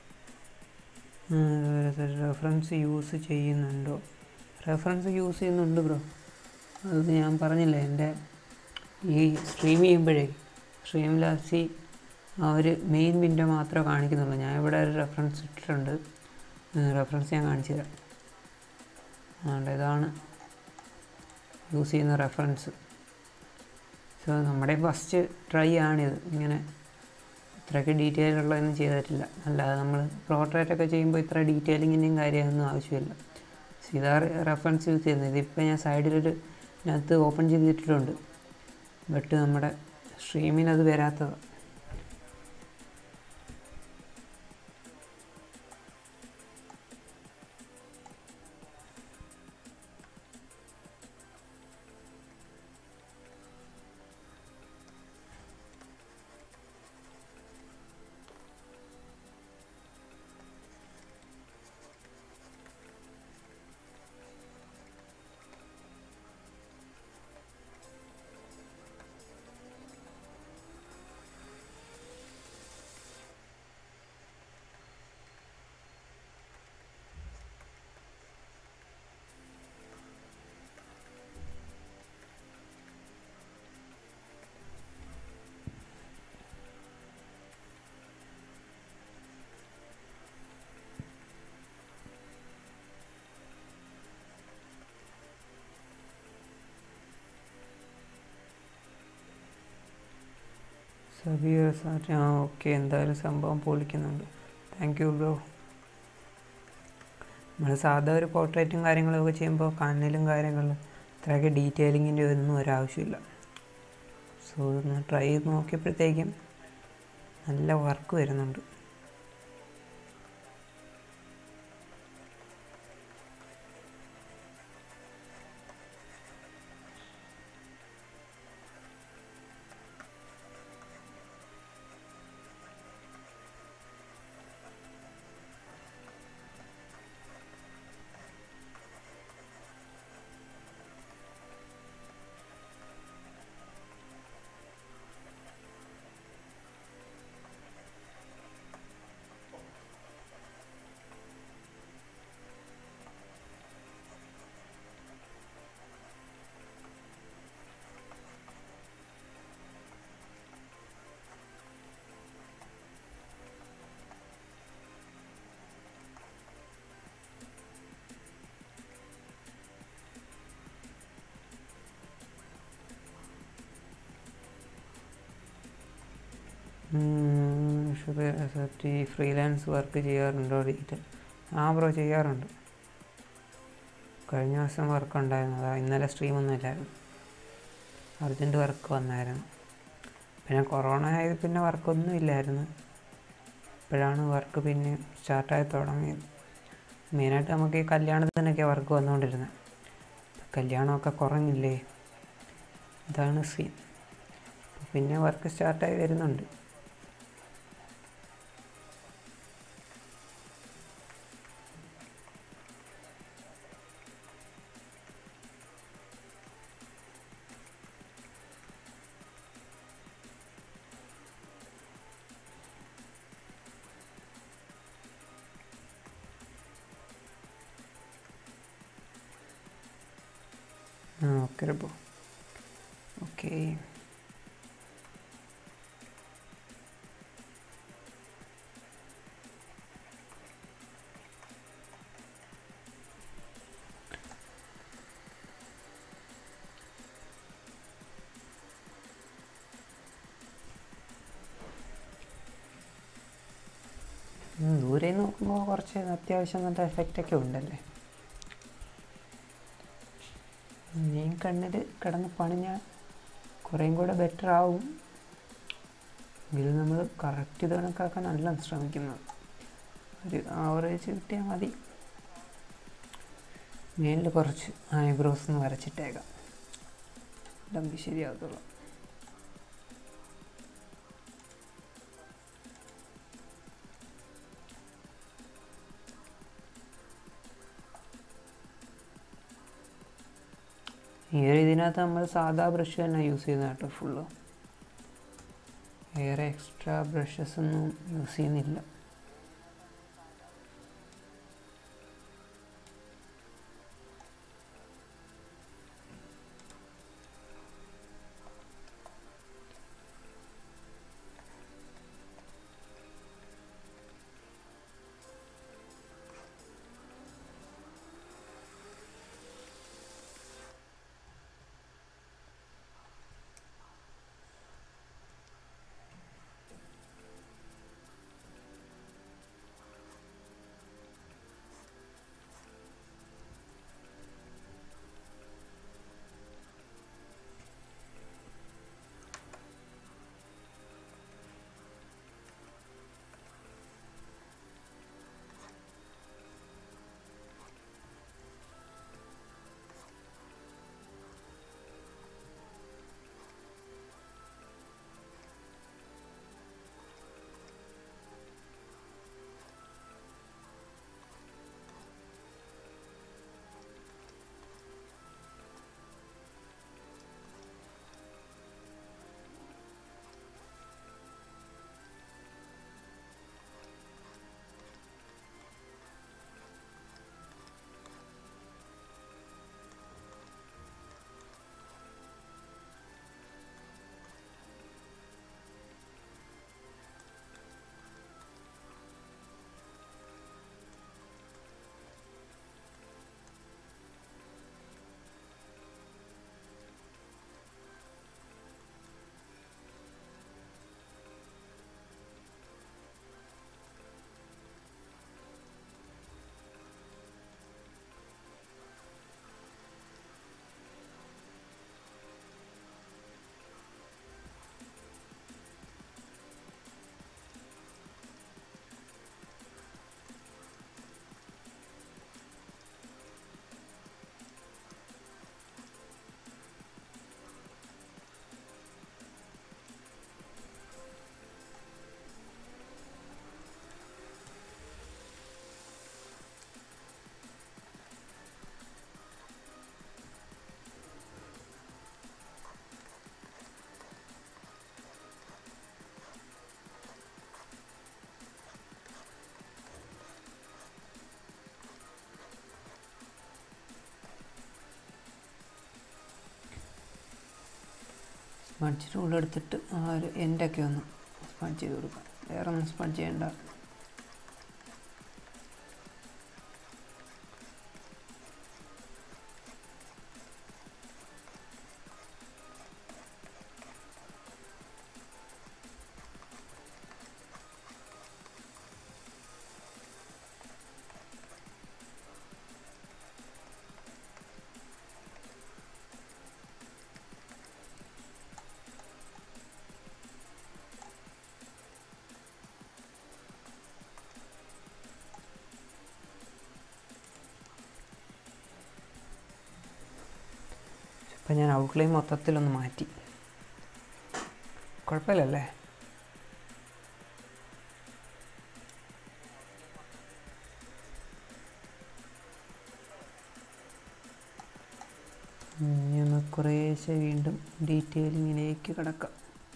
റെഫറൻസ് യൂസ് ചെയ്യുന്നുണ്ടോ റെഫറൻസ് യൂസ് ചെയ്യുന്നുണ്ട് ബ്രോ അത് ഞാൻ പറഞ്ഞില്ലേ എൻ്റെ ഈ സ്ട്രീം ചെയ്യുമ്പോഴേ സ്ട്രീം ലാസ്റ്റ് ആ ഒരു മെയിൻ വിൻഡോ മാത്രമേ കാണിക്കുന്നുള്ളൂ ഞാൻ ഇവിടെ ഒരു റെഫറൻസ് ഇട്ടിട്ടുണ്ട് റെഫറൻസ് ഞാൻ കാണിച്ചു തരാം അതുകൊണ്ട് ഇതാണ് യൂസ് ചെയ്യുന്ന റെഫറൻസ് സോ നമ്മുടെ ഫസ്റ്റ് ട്രൈ ആണിത് ഇങ്ങനെ ഇത്രയൊക്കെ ഡീറ്റെയിൽ ഉള്ളതൊന്നും ചെയ്തിട്ടില്ല അല്ലാതെ നമ്മൾ പ്രോട്രേറ്റ് ഒക്കെ ചെയ്യുമ്പോൾ ഇത്ര ഡീറ്റെയിലിങ്ങിൻ്റെയും കാര്യമൊന്നും ആവശ്യമില്ല സോ ഇതാ റെഫറൻസ് യൂസ് ചെയ്യുന്നത് ഇതിപ്പോൾ ഞാൻ സൈഡിലൊരു ഇതിനകത്ത് ഓപ്പൺ ചെയ്തിട്ടുണ്ട് ബട്ട് നമ്മുടെ സ്ട്രീമിന് അത് വരാത്തതാണ് സബീർ സാറ്റ് ആ ഓക്കെ എന്തായാലും സംഭവം പൊളിക്കുന്നുണ്ട് താങ്ക് യു ബ്രോ നമ്മൾ സാധാ ഒരു പോർട്രേറ്റും കാര്യങ്ങളൊക്കെ ചെയ്യുമ്പോൾ കണ്ണിലും കാര്യങ്ങളിലും ഇത്രയൊക്കെ ഡീറ്റെയിലിങ്ങിൻ്റെ ഒന്നും ഒരാവശ്യമില്ല സോ ഒന്ന് ട്രൈ ചെയ്ത് നോക്കിയപ്പോഴത്തേക്കും നല്ല വർക്ക് വരുന്നുണ്ട് സത്യ ഫ്രീലാൻസ് വർക്ക് ചെയ്യാറുണ്ടോ ഡിജിറ്റൽ ആ ബ്രോ ചെയ്യാറുണ്ട് കഴിഞ്ഞ ദിവസം വർക്ക് ഉണ്ടായിരുന്നു അതാ ഇന്നലെ സ്ട്രീമൊന്നും ഇല്ലായിരുന്നു അർജൻറ്റ് വർക്ക് വന്നായിരുന്നു പിന്നെ കൊറോണ ആയത് പിന്നെ വർക്കൊന്നും ഇല്ലായിരുന്നു ഇപ്പോഴാണ് വർക്ക് പിന്നെ സ്റ്റാർട്ടായി തുടങ്ങിയത് മെയിനായിട്ട് നമുക്ക് ഈ കല്യാണത്തിനൊക്കെ വർക്ക് വന്നുകൊണ്ടിരുന്നത് കല്യാണമൊക്കെ കുറഞ്ഞില്ലേ ഇതാണ് സീൻ പിന്നെ വർക്ക് സ്റ്റാർട്ടായി വരുന്നുണ്ട് ആ ഓക്കെ റബ്ബോ ഓക്കെ ദൂരെ നോക്കുമ്പോൾ കുറച്ച് അത്യാവശ്യം നല്ല എഫക്റ്റൊക്കെ ഉണ്ടല്ലേ ഇനിയും കണ്ണിൽ കിടന്ന് പണിഞ്ഞാൽ കുറേയും കൂടെ ബെറ്റർ ആവും ഇതിൽ നമ്മൾ കറക്റ്റ് ഇത് കണക്കാക്കാനല്ല ശ്രമിക്കുന്നത് ഒരു ആവറേജ് കിട്ടിയാൽ മതി മേലിൽ കുറച്ച് ഐബ്രോസ് ഒന്ന് വരച്ചിട്ടേക്കാം ഡമ്പി ശരിയാകത്തുള്ളൂ ഈ ഒരു ഇതിനകത്ത് നമ്മൾ സാധാ ബ്രഷ് തന്നെ യൂസ് ചെയ്യുന്നത് കേട്ടോ ഫുള്ള് വേറെ എക്സ്ട്രാ ബ്രഷസ് ഒന്നും യൂസ് ചെയ്യുന്നില്ല സ്പഞ്ച് ടൂൾ എടുത്തിട്ട് ആ ഒരു എൻഡൊക്കെ ഒന്ന് സ്പഞ്ച് ചെയ്ത് കൊടുക്കാം വേറെ ഒന്നും സ്പഞ്ച് ചെയ്യണ്ട അപ്പം ഞാൻ ഔട്ട്ലൈൻ മൊത്തത്തിലൊന്ന് മാറ്റി കുഴപ്പമില്ലല്ലേ ഇനി നമുക്ക് കുറേശ്ശെ വീണ്ടും ഡീറ്റെയിലിങ്ങിലേക്ക് കിടക്കാം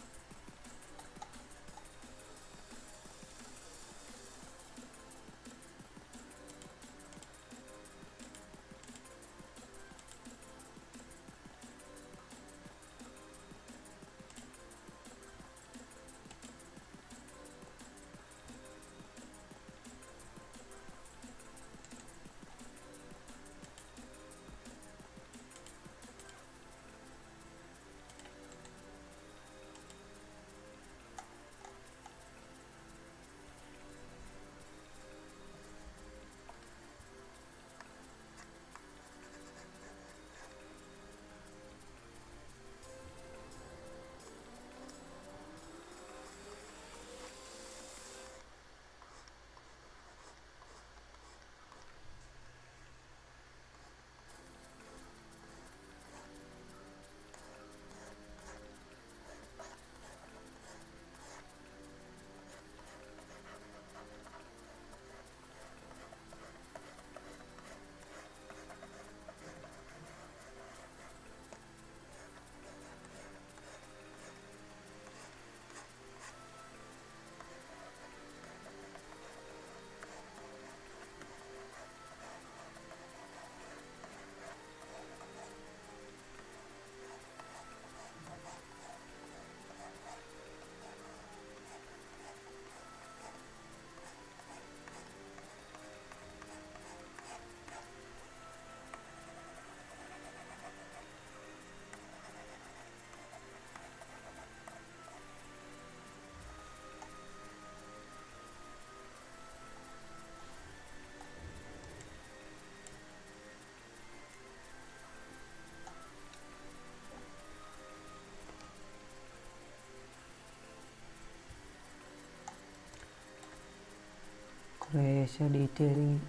കുറേശ്ശെ ഡീറ്റെയിലിങ്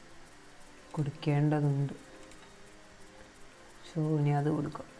കൊടുക്കേണ്ടതുണ്ട് സോ ഇനി അത് കൊടുക്കാം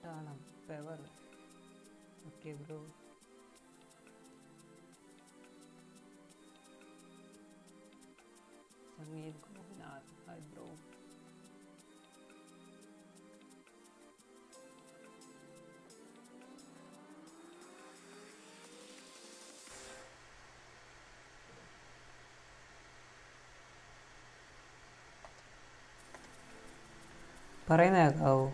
പട്ടാളം പെവർ okay bro Sangeeth Gopinath hi bro പറയുന്ന കേൾക്കാവോ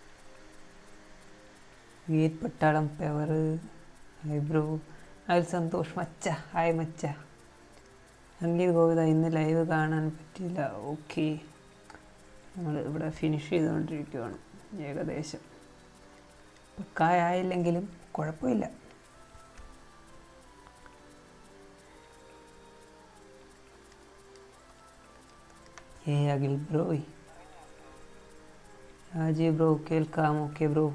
വീത് പട്ടാളം പെവർ ഹായ് ബ്രോ അതിൽ സന്തോഷ് മച്ച ഹായ് മച്ച സംഗീത് ഗോവിത ഇന്ന് ലൈവ് കാണാൻ പറ്റില്ല ഓക്കെ നമ്മൾ ഇവിടെ ഫിനിഷ് ചെയ്തുകൊണ്ടിരിക്കുകയാണ് ഏകദേശം പക്കായായില്ലെങ്കിലും കുഴപ്പമില്ല ഏ അഖിൽ ബ്രോയ് രാജീവ് ബ്രോ കേൾക്കാം ഓക്കെ ബ്രോ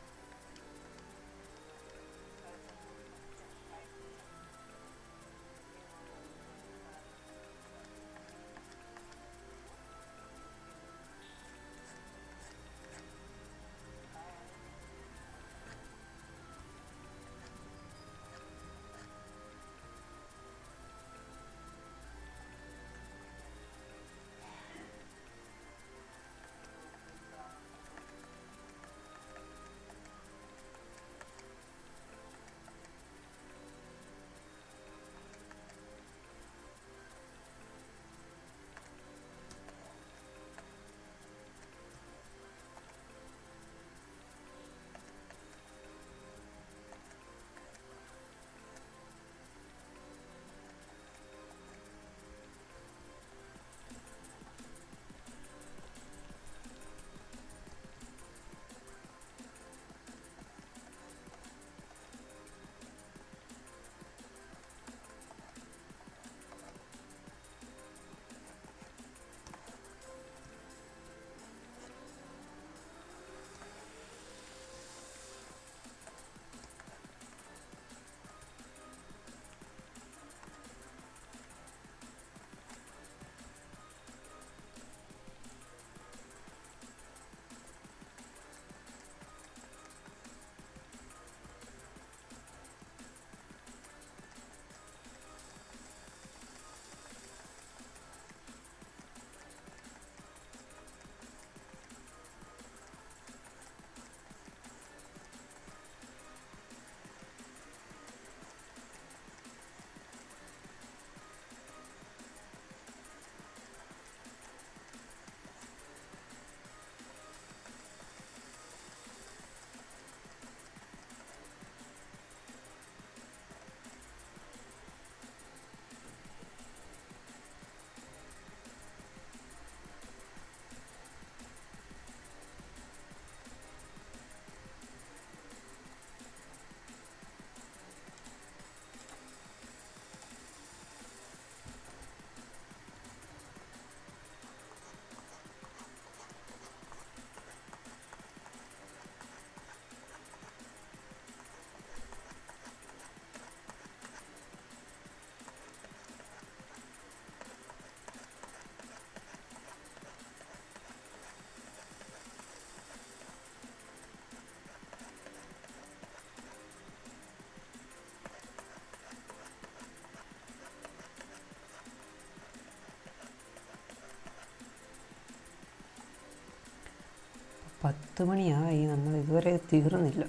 പത്ത് മണിയായി നമ്മൾ ഇതുവരെ തീർന്നില്ല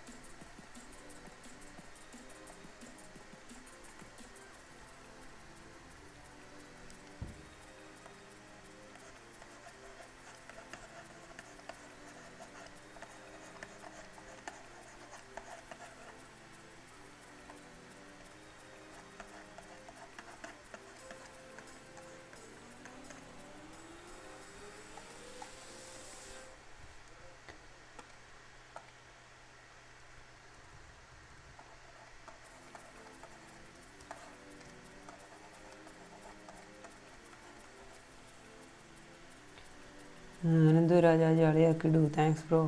അനന്തു രാജാജി അളിയാക്കിടു താങ്ക്സ് ബ്രോ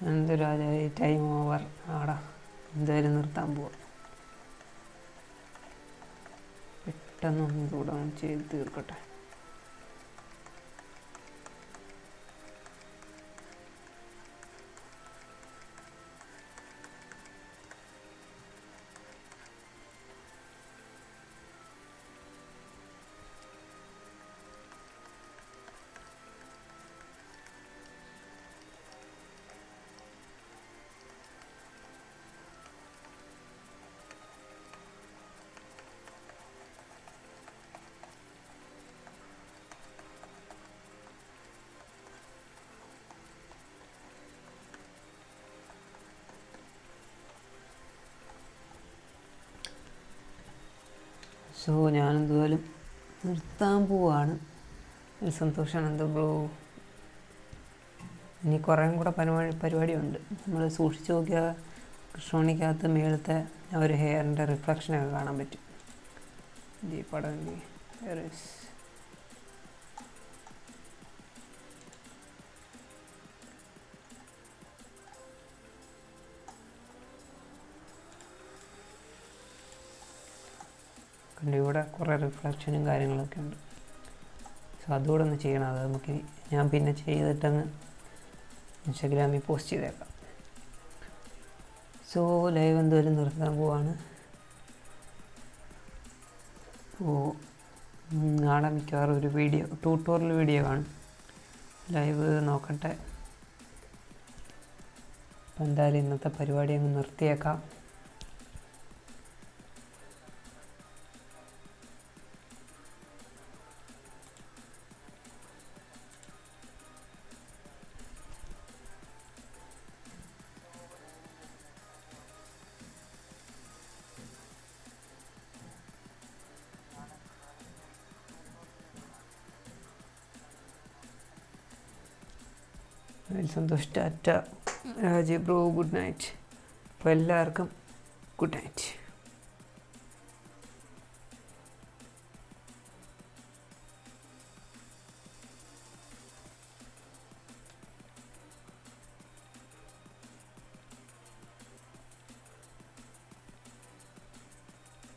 എന്തൊരാജായി ടൈം ഓവർ ആടാ എന്തായാലും നിർത്താൻ പോവാം പെട്ടെന്നൊന്നും കൂടെ ഒന്ന് ചെയ്ത് തീർക്കട്ടെ സോ ഞാൻ എന്തുപോലും നിർത്താൻ പോവാണ് ഒരു സന്തോഷമാണ് എന്തോ ബ്രോ ഇനി കുറേ കൂടെ പരിപാടി പരിപാടിയുണ്ട് നമ്മൾ സൂക്ഷിച്ച് നോക്കിയാൽ കൃഷ്ണമണിക്കകത്ത് മേളത്തെ ആ ഒരു ഹെയറിൻ്റെ റിഫ്ലക്ഷനൊക്കെ കാണാൻ പറ്റും ഈ പടം ഹെയർ ഇസ് കണ്ട് ഇവിടെ കുറേ റിഫ്ലക്ഷനും കാര്യങ്ങളൊക്കെ ഉണ്ട് സോ അതുകൂടെ ഒന്ന് ചെയ്യണം അത് നമുക്ക് ഇനി ഞാൻ പിന്നെ ചെയ്തിട്ടങ്ങ് ഇൻസ്റ്റാഗ്രാമിൽ പോസ്റ്റ് ചെയ്തേക്കാം സോ ലൈവ് എന്തായാലും നിർത്താൻ പോവാണ് ഓ നാളെ മിക്കവാറും ഒരു വീഡിയോ ട്യൂട്ടോറിയൽ വീഡിയോ കാണും ലൈവ് നോക്കട്ടെ അപ്പം എന്തായാലും ഇന്നത്തെ പരിപാടി അങ്ങ് നിർത്തിയേക്കാം Santhosh tata Rajeev bro good night അപ്പോൾ എല്ലാവർക്കും ഗുഡ് നൈറ്റ്